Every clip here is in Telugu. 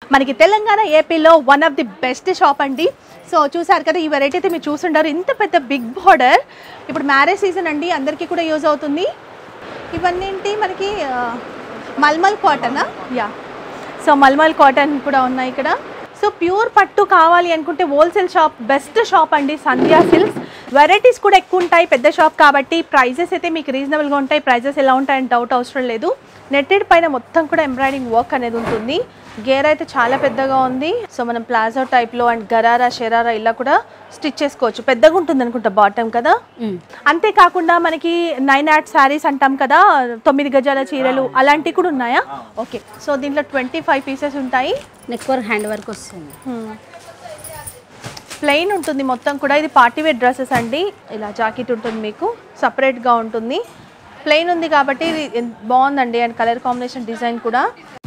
మనకి తెలంగాణ ఏపీలో one of the best shop అండి సో చూసారు కదా ఈ వెరైటీ అయితే మీరు చూసుంటారు ఇంత పెద్ద బిగ్ బార్డర్ ఇప్పుడు మ్యారేజ్ సీజన్ అండి అందరికీ కూడా యూజ్ అవుతుంది ఇవన్నీ ఏంటి మనకి ఆ, మల్మల్ కాటనా యా సో మల్మల్ కాటన్ కూడా ఉన్నాయి ఇక్కడ సో ప్యూర్ పట్టు కావాలి అనుకుంటే హోల్సేల్ షాప్ బెస్ట్ షాప్ అండి సంధ్యా సిల్క్స్ వెరైటీస్ కూడా ఎక్కువ ఉంటాయి పెద్ద షాప్ కాబట్టి ప్రైజెస్ అయితే మీకు రీజనబుల్గా ఉంటాయి ప్రైజెస్ ఎలా ఉంటాయని డౌట్ అవసరం లేదు నెట్టెడ్ పైన మొత్తం కూడా ఎంబ్రాయిడింగ్ వర్క్ అనేది ఉంటుంది గేర్ అయితే చాలా పెద్దగా ఉంది సో మనం ప్లాజో టైప్లో అండ్ గరారా షెరారా ఇలా కూడా స్టిచ్ చేసుకోవచ్చు పెద్దగా ఉంటుంది అనుకుంటా బాటమ్ కదా అంతేకాకుండా మనకి నైన్ యాట్ శారీస్ అంటాం కదా తొమ్మిది గజాల చీరలు అలాంటివి కూడా ఉన్నాయా ఓకే సో దీంట్లో ట్వంటీ ఫైవ్ పీసెస్ ఉంటాయి నెక్ వర్క్ హ్యాండ్ వర్క్ వస్తుంది ప్లెయిన్ ఉంటుంది మొత్తం కూడా ఇది పార్టీ వేర్ డ్రెస్సెస్ అండి ఇలా జాకెట్ ఉంటుంది మీకు సపరేట్గా ఉంటుంది ప్లెయిన్ ఉంది కాబట్టి ఇది ఎన్- బాగుందండి అండ్ కలర్ కాంబినేషన్ డిజైన్ కూడా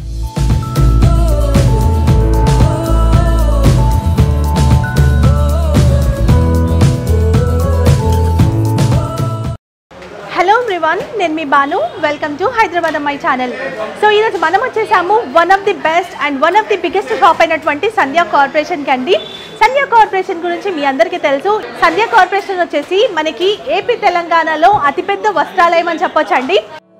హలో ఎవ్రీవన్ నేను మీ Banu welcome to Hyderabad Ammayi channel so ఈరోజు మనం వచ్చేసాము one of the best and one of the biggest shop అయినటువంటి సంధ్యా కార్పొరేషన్కి అండి సంధ్యా కార్పొరేషన్ గురించి మీ అందరికీ తెలుసు సంధ్యా కార్పొరేషన్ వచ్చేసి మనకి ఏపీ తెలంగాణలో అతిపెద్ద వస్త్రాలయం అని చెప్పొచ్చు అండి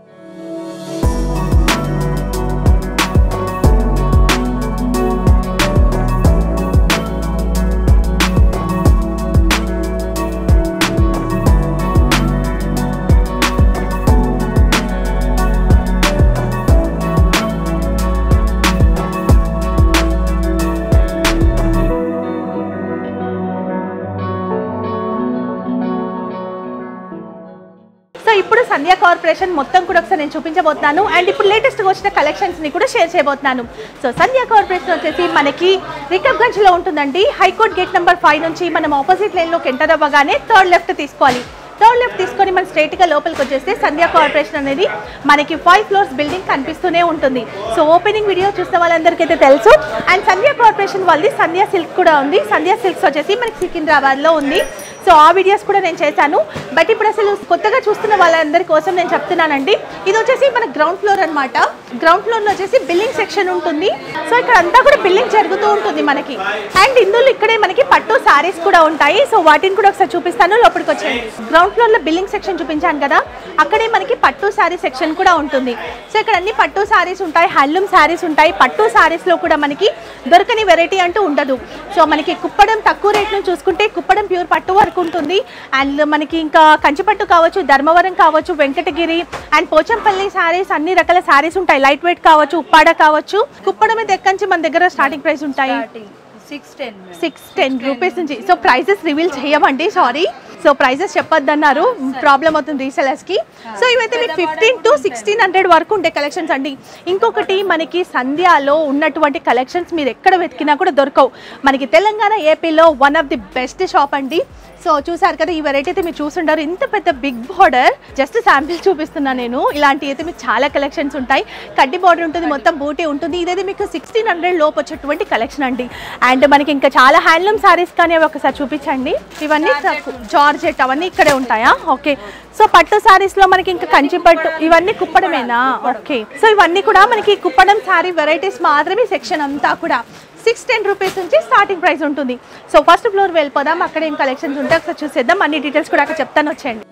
సో ఇప్పుడు సంధ్యా కార్పొరేషన్ మొత్తం కూడా ఒకసారి నేను చూపించబోతున్నాను అండ్ ఇప్పుడు లేటెస్ట్గా వచ్చిన కలెక్షన్స్ ని కూడా షేర్ చేయబోతున్నాను సో సంధ్యా కార్పొరేషన్ వచ్చేసి మనకి రికబ్గంజ్ లో ఉంటుందండి హైకోర్ట్ గేట్ నెంబర్ ఫైవ్ నుంచి మనం ఆపోజిట్ లైన్ లోకి ఎంటర్ అవ్వగానే థర్డ్ లెఫ్ట్ తీసుకోవాలి థర్డ్ లెఫ్ట్ తీసుకొని మనం straight గా లోపలికి వచ్చేస్తే సంధ్యా కార్పొరేషన్ అనేది మనకి ఫైవ్ ఫ్లోర్స్ బిల్డింగ్ కనిపిస్తూనే ఉంటుంది సో ఓపెనింగ్ వీడియో చూసిన వాళ్ళందరికీ అయితే తెలుసు అండ్ సంధ్యా కార్పొరేషన్ వాళ్ళది సంధ్యా సిల్క్ కూడా ఉంది సంధ్యా సిల్క్స్ వచ్చేసి మనకి సికింద్రాబాద్ లో ఉంది సో ఆ వీడియోస్ కూడా నేను చేశాను బట్ ఇప్పుడు అసలు కొత్తగా చూస్తున్న వాళ్ళందరి కోసం నేను చెప్తున్నానండి ఇది వచ్చేసి మన గ్రౌండ్ ఫ్లోర్ అన్నమాట గ్రౌండ్ ఫ్లోర్ లో వచ్చేసి బిల్లింగ్ సెక్షన్ ఉంటుంది సో ఇక్కడ అంతా కూడా బిల్లింగ్ జరుగుతూ ఉంటుంది మనకి అండ్ ఇందులో ఇక్కడే మనకి పట్టు సారీస్ కూడా ఉంటాయి సో వాటిని కూడా ఒకసారి చూపిస్తాను లోపలికి వచ్చేయండి గ్రౌండ్ ఫ్లోర్ లో బిల్లింగ్ సెక్షన్ చూపించాను కదా అక్కడే మనకి పట్టు సారీ సెక్షన్ కూడా ఉంటుంది సో ఇక్కడ అన్ని పట్టు సారీస్ ఉంటాయి హ్యాండ్లూమ్ సారీస్ ఉంటాయి పట్టు సారీస్ లో కూడా మనకి దొరకని వెరైటీ అంటూ ఉండదు సో మనకి కుప్పడం తక్కువ రేట్ నుంచి చూసుకుంటే కుప్పడం ప్యూర్ పట్టు వరకు ఉంటుంది అండ్ మనకి ఇంకా కంచిపట్టు కావచ్చు ధర్మవరం కావచ్చు వెంకటగిరి అండ్ పోచంపల్లి సారీస్ అన్ని రకాల సారీస్ ఉంటాయి లైట్ వెయిట్ కావచ్చు ఉప్పాడ కావచ్చు కుప్పడం మీద ఎక్కంచి మన దగ్గర స్టార్టింగ్ ప్రైస్ ఉంటాయి six ten six ten rupees నుంచి సో ప్రైజెస్ రివీల్ చేయమండి సారీ సో ప్రైజెస్ చెప్పొద్దన్నారు ప్రాబ్లం అవుతుంది రీసెలర్స్ కి సో ఇవైతే మీకు ఫిఫ్టీన్ టు సిక్స్టీన్ హండ్రెడ్ వరకు ఉండే కలెక్షన్స్ అండి ఇంకొకటి మనకి సంధ్యాలో ఉన్నటువంటి కలెక్షన్స్ మీరు ఎక్కడ వెతికినా కూడా దొరకవు మనకి తెలంగాణ ఏపీలో one of the best shop అండి సో చూసారు కదా ఈ వెరైటీ అయితే మీరు చూసుంటారు ఇంత పెద్ద బిగ్ బార్డర్ జస్ట్ శాంపిల్ చూపిస్తున్నా నేను ఇలాంటి అయితే మీకు చాలా కలెక్షన్స్ ఉంటాయి కడ్డీ బార్డర్ ఉంటుంది మొత్తం బూటీ ఉంటుంది ఇదైతే మీకు సిక్స్టీన్ హండ్రెడ్ లోపు వచ్చేటువంటి కలెక్షన్ అండి అండ్ మనకి ఇంకా చాలా హ్యాండ్లూమ్ సారీస్ కానీ అవి ఒకసారి చూపించండి ఇవన్నీ జార్జెట్ అవన్నీ ఇక్కడే ఉంటాయా ఓకే సో పట్టు సారీస్ లో మనకి ఇంకా కంచి పట్టు ఇవన్నీ కుప్పడమేనా ఓకే సో ఇవన్నీ కూడా మనకి కుప్పడం సారీ వెరైటీస్ మాత్రమే సెక్షన్ అంతా కూడా సిక్స్ టెన్ రూపీస్ నుంచి స్టార్టింగ్ ప్రైస్ ఉంటుంది సో ఫస్ట్ ఫ్లోర్ వెళ్ళిపోదాం అక్కడ ఏం కలెక్షన్స్ ఉంటాయి ఒకసారి చూసేద్దాం అన్ని డీటెయిల్స్ కూడా అక్కడ చెప్తాను వచ్చేయండి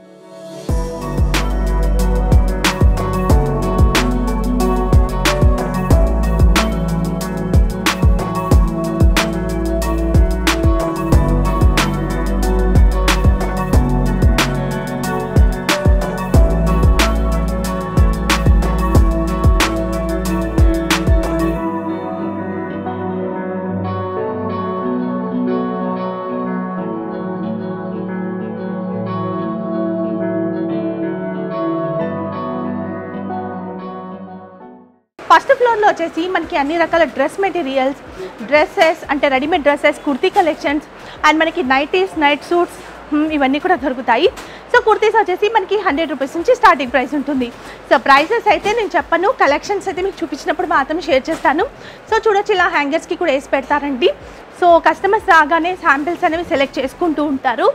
ఫస్ట్ ఫ్లోర్లో వచ్చేసి మనకి అన్ని రకాల డ్రెస్ మెటీరియల్స్ డ్రెస్సెస్ అంటే readymade dresses kurti collections and మనకి నైటీస్ నైట్ సూట్స్ ఇవన్నీ కూడా దొరుకుతాయి సో కుర్తీస్ వచ్చేసి మనకి హండ్రెడ్ రూపీస్ నుంచి స్టార్టింగ్ ప్రైస్ ఉంటుంది సో ప్రైసెస్ అయితే నేను చెప్పను కలెక్షన్స్ అయితే మీకు చూపించినప్పుడు మాత్రం షేర్ చేస్తాను సో చూడొచ్చు ఇలా హ్యాంగర్స్కి కూడా వేసి పెడతారండి సో కస్టమర్స్ రాగానే శాంపిల్స్ అనేవి సెలెక్ట్ చేసుకుంటూ ఉంటారు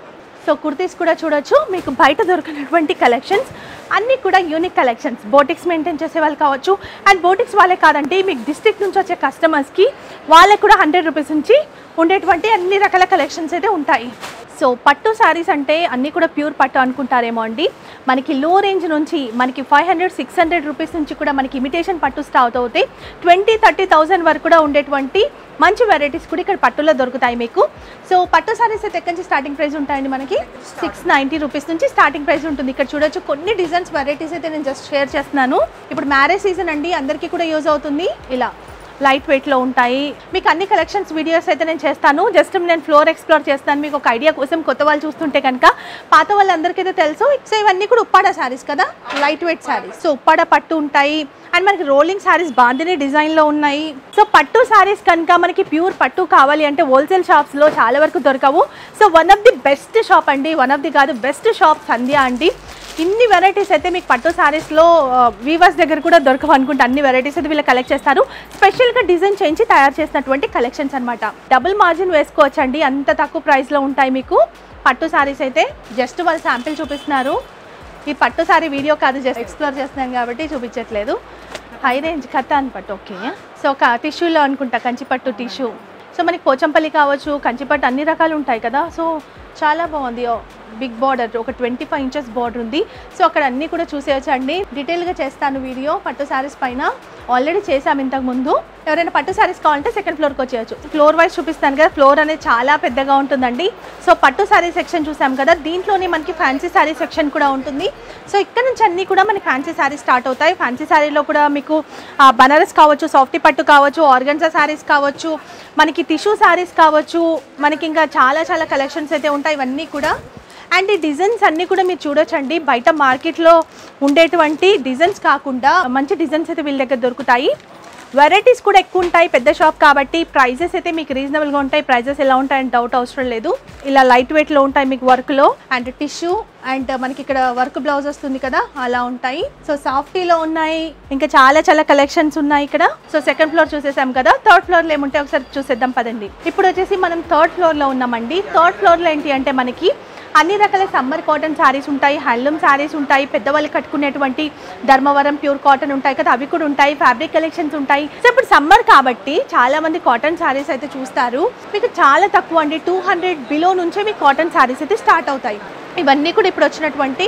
సో కుర్తీస్ కూడా చూడొచ్చు మీకు బయట దొరికినటువంటి కలెక్షన్స్ అన్నీ కూడా యూనిక్ కలెక్షన్స్ బోటిక్స్ మెయింటైన్ చేసే వాళ్ళు కావచ్చు అండ్ బోటిక్స్ వాళ్ళే కాదండి మీకు డిస్ట్రిక్ట్ నుంచి వచ్చే కస్టమర్స్కి వాళ్ళకి కూడా హండ్రెడ్ రూపీస్ నుంచి ఉండేటువంటి అన్ని రకాల కలెక్షన్స్ అయితే ఉంటాయి సో పట్టు శారీస్ అంటే అన్నీ కూడా ప్యూర్ పట్టు అనుకుంటారేమో అండి మనకి లో రేంజ్ నుంచి మనకి five hundred six hundred rupees నుంచి కూడా మనకి ఇమిటేషన్ పట్టు స్టార్ట్ అవుతాయి ట్వంటీ థర్టీ థౌసండ్ వరకు కూడా ఉండేటువంటి మంచి వెరైటీస్ కూడా ఇక్కడ పట్టులో దొరుకుతాయి మీకు సో పట్టు సారీస్ అయితే ఎక్కడి నుంచి స్టార్టింగ్ ప్రైస్ ఉంటాయండి మనకి సిక్స్ నైంటీ రూపీస్ నుంచి స్టార్టింగ్ ప్రైస్ ఉంటుంది ఇక్కడ చూడొచ్చు కొన్ని డిజైన్స్ వెరైటీస్ అయితే నేను జస్ట్ షేర్ చేస్తున్నాను ఇప్పుడు మ్యారేజ్ సీజన్ అండి అందరికీ కూడా యూజ్ అవుతుంది ఇలా లైట్ వెయిట్లో ఉంటాయి మీకు అన్ని కలెక్షన్స్ వీడియోస్ అయితే నేను చేస్తాను జస్ట్ నేను ఫ్లోర్ ఎక్స్ప్లోర్ చేస్తాను మీకు ఒక ఐడియా కోసం కొత్త వాళ్ళు చూస్తుంటే కనుక పాత వాళ్ళందరికైతే తెలుసు సో ఇవన్నీ కూడా ఉప్పాడ శారీస్ కదా light weight saris so Uppada పట్టు ఉంటాయి అండ్ మనకి రోలింగ్ శారీస్ బాందిని డిజైన్లో ఉన్నాయి సో పట్టు శారీస్ కనుక మనకి ప్యూర్ పట్టు కావాలి అంటే హోల్సేల్ షాప్స్లో చాలా వరకు దొరకవు so one of the best shop అండి వన్ ఆఫ్ ది కాదు బెస్ట్ షాప్ సంధ్య అండి ఇన్ని వెరైటీస్ అయితే మీకు పట్టు శారీస్లో వీవర్స్ దగ్గర కూడా దొరకవు అనుకుంటే అన్ని వెరైటీస్ అయితే వీళ్ళు కలెక్ట్ చేస్తారు స్పెషల్గా డిజైన్ చేయించి తయారు చేసినటువంటి కలెక్షన్స్ అనమాట డబుల్ మార్జిన్ వేసుకోవచ్చు అండి అంత తక్కువ ప్రైస్లో ఉంటాయి మీకు పట్టు శారీస్ అయితే జస్ట్ వాళ్ళు శాంపిల్ చూపిస్తున్నారు ఈ పట్టు సారీ వీడియో కాదు జస్ట్ ఎక్స్ప్లోర్ చేస్తున్నాను కాబట్టి చూపించట్లేదు హై రేంజ్ కథాన్ పట్టు ఓకే సో ఒక టిష్యూలో అనుకుంటా కంచిపట్టు టిష్యూ సో మనకి పోచంపల్లి కావచ్చు కంచిపట్టు అన్ని రకాలు ఉంటాయి కదా సో చాలా బాగుంది బిగ్ బార్డర్ ఒక ట్వంటీ ఫైవ్ ఇంచెస్ బార్డర్ ఉంది సో అక్కడ అన్నీ కూడా చూసేయచ్చండి డీటెయిల్గా చేస్తాను వీడియో పట్టు శారీస్ పైన ఆల్రెడీ చేసాం ఇంతకు ముందు ఎవరైనా పట్టు శారీస్ కావాలంటే సెకండ్ ఫ్లోర్కి వచ్చేయచ్చు ఫ్లోర్ వైజ్ చూపిస్తాను కదా ఫ్లోర్ అనేది చాలా పెద్దగా ఉంటుందండి సో పట్టు శారీ సెక్షన్ చూసాం కదా దీంట్లోనే మనకి ఫ్యాన్సీ శారీ సెక్షన్ కూడా ఉంటుంది సో ఇక్కడ నుంచి అన్నీ కూడా మనకి ఫ్యాన్సీ శారీ స్టార్ట్ అవుతాయి ఫ్యాన్సీ శారీలో కూడా మీకు ఆ, బనారస్ కావచ్చు సాఫ్టీ పట్టు కావచ్చు ఆర్గన్జా శారీస్ కావచ్చు మనకి టిష్యూ శారీస్ కావచ్చు మనకి ఇంకా చాలా చాలా కలెక్షన్స్ అయితే ఉంటాయి ఇవన్నీ కూడా అండ్ ఈ డిజైన్స్ అన్నీ కూడా మీరు చూడొచ్చండి బయట మార్కెట్లో ఉండేటువంటి డిజైన్స్ కాకుండా మంచి డిజైన్స్ అయితే వీళ్ళ దగ్గర దొరుకుతాయి వెరైటీస్ కూడా ఎక్కువ ఉంటాయి పెద్ద షాప్ కాబట్టి ప్రైజెస్ అయితే మీకు రీజనబుల్గా ఉంటాయి ప్రైజెస్ ఎలా ఉంటాయని డౌట్ అవసరం లేదు ఇలా లైట్ వెయిట్లో ఉంటాయి మీకు వర్క్లో అండ్ టిష్యూ అండ్ మనకి ఇక్కడ వర్క్ బ్లౌజ్ వస్తుంది కదా అలా ఉంటాయి సో సాఫ్టీలో ఉన్నాయి ఇంకా చాలా చాలా కలెక్షన్స్ ఉన్నాయి ఇక్కడ సో సెకండ్ ఫ్లోర్ చూసేసాం కదా థర్డ్ ఫ్లోర్లో ఏముంటాయి ఒకసారి చూసేద్దాం పదండి ఇప్పుడు వచ్చేసి మనం థర్డ్ ఫ్లోర్లో ఉన్నామండి థర్డ్ ఫ్లోర్లో ఏంటి అంటే మనకి అన్ని రకాల సమ్మర్ కాటన్ శారీస్ ఉంటాయి హ్యాండ్లూమ్ శారీస్ ఉంటాయి పెద్దవాళ్ళు కట్టుకునేటువంటి ధర్మవరం ప్యూర్ కాటన్ ఉంటాయి కదా అవి కూడా ఉంటాయి ఫ్యాబ్రిక్ కలెక్షన్స్ ఉంటాయి సో ఇప్పుడు సమ్మర్ కాబట్టి చాలా మంది కాటన్ శారీస్ అయితే చూస్తారు మీకు చాలా తక్కువ అండి టూ హండ్రెడ్ బిలో నుంచే మీకు కాటన్ శారీస్ అయితే స్టార్ట్ అవుతాయి ఇవన్నీ కూడా ఇప్పుడు వచ్చినటువంటి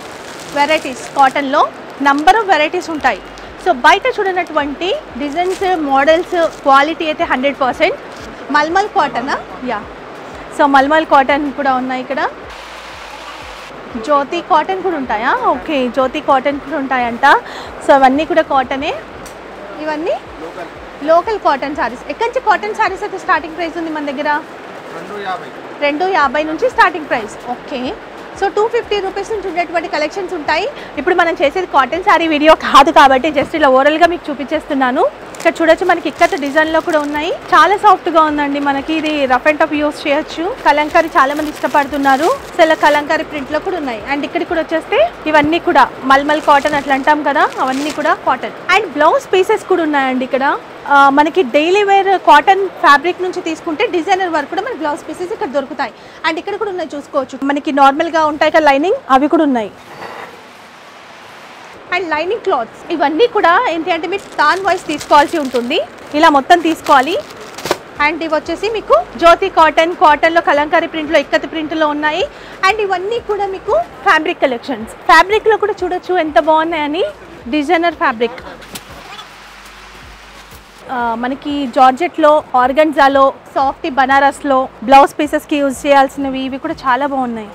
వెరైటీస్ కాటన్లో నంబర్ ఆఫ్ వెరైటీస్ ఉంటాయి సో బయట చూడనటువంటి డిజైన్స్ మోడల్స్ క్వాలిటీ అయితే హండ్రెడ్ పర్సెంట్ మల్మల్ కాటనా యా సో మల్మల్ కాటన్ కూడా ఉన్నాయి ఇక్కడ జ్యోతి కాటన్ కూడా ఉంటాయా ఓకే జ్యోతి కాటన్ కూడా ఉంటాయంట సో అవన్నీ కూడా కాటనే ఇవన్నీ లోకల్ కాటన్ సారీస్ ఎక్కడి నుంచి కాటన్ సారీస్ అయితే స్టార్టింగ్ ప్రైస్ ఉంది మన దగ్గర రెండు యాభై రెండు యాభై నుంచి starting price okay so two fifty rupees నుంచి ఉండేటువంటి కలెక్షన్స్ ఉంటాయి ఇప్పుడు మనం చేసేది కాటన్ శారీ వీడియో కాదు కాబట్టి జస్ట్ ఇలా ఓవరాల్గా మీకు చూపించేస్తున్నాను ఇక్కడ చూడొచ్చు మనకి ఇక్కత డిజైన్లో కూడా ఉన్నాయి చాలా సాఫ్ట్గా ఉందండి మనకి ఇది రఫ్ అండ్ టఫ్ యూస్ చేయొచ్చు కలంకారీ చాలా మంది ఇష్టపడుతున్నారు సో ఇలా కలంకారీ ప్రింట్లో కూడా ఉన్నాయి అండ్ ఇక్కడికి కూడా వచ్చేస్తే ఇవన్నీ కూడా మల్మల్ కాటన్ అట్లా అంటాం కదా అవన్నీ కూడా కాటన్ అండ్ బ్లౌజ్ పీసెస్ కూడా ఉన్నాయండి ఇక్కడ ఆ, మనకి డైలీ వేర్ కాటన్ ఫ్యాబ్రిక్ నుంచి తీసుకుంటే డిజైనర్ వర్క్ కూడా మనకి బ్లౌజ్ పీసెస్ ఇక్కడ దొరుకుతాయి అండ్ ఇక్కడ కూడా ఉన్నాయి చూసుకోవచ్చు మనకి నార్మల్గా ఉంటాయి కదా లైనింగ్ అవి కూడా ఉన్నాయి అండ్ లైనింగ్ క్లాత్స్ ఇవన్నీ కూడా ఏంటి అంటే మీరు తాన్ వైస్ తీసుకోవాల్సి ఉంటుంది ఇలా మొత్తం తీసుకోవాలి అండ్ ఇవి వచ్చేసి మీకు జ్యోతి కాటన్ కాటన్లో కలంకారీ ప్రింట్లో ఇక్కత ప్రింట్లో ఉన్నాయి అండ్ ఇవన్నీ కూడా మీకు ఫ్యాబ్రిక్ కలెక్షన్స్ ఫ్యాబ్రిక్లో కూడా చూడొచ్చు ఎంత బాగున్నాయని డిజైనర్ ఫ్యాబ్రిక్ ఆ, మనకి జార్జెట్లో ఆర్గన్జాలో సాఫ్ట్ బనారస్లో బ్లౌజ్ పీసెస్కి యూజ్ చేయాల్సినవి ఇవి కూడా చాలా బాగున్నాయి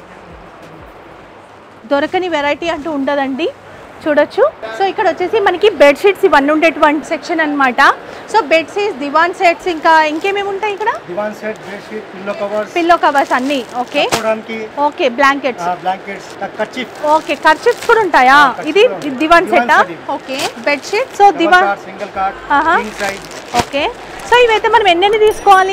దొరకని వెరైటీ అంటూ ఉండదండి చూడొచ్చు సో ఇక్కడ వచ్చేసి మనకి బెడ్షీట్స్ ఇవన్నీ ఉండేటువంటి సెక్షన్ అన్నమాట సో బెడ్షీట్స్ దివాన్ సెట్స్ ఇంకా ఇంకేమేమి ఉంటాయి ఇక్కడ divan set bedsheet pillow covers pillow covers అన్నీ ఓకే కప్పుకోవడానికి okay blankets blankets kerchief okay kerchiefs కూడా ఉంటాయా ఆ, ఇది ఖర్చిప్స్ కూడా దివాన్ దివాన్ సెటా set ఇది. Okay bedsheet so divan single cot ఆహా. కింగ్ సైజ్ ఓకే సో ఇవైతే మనం ఎన్నెన్ని తీసుకోవాలి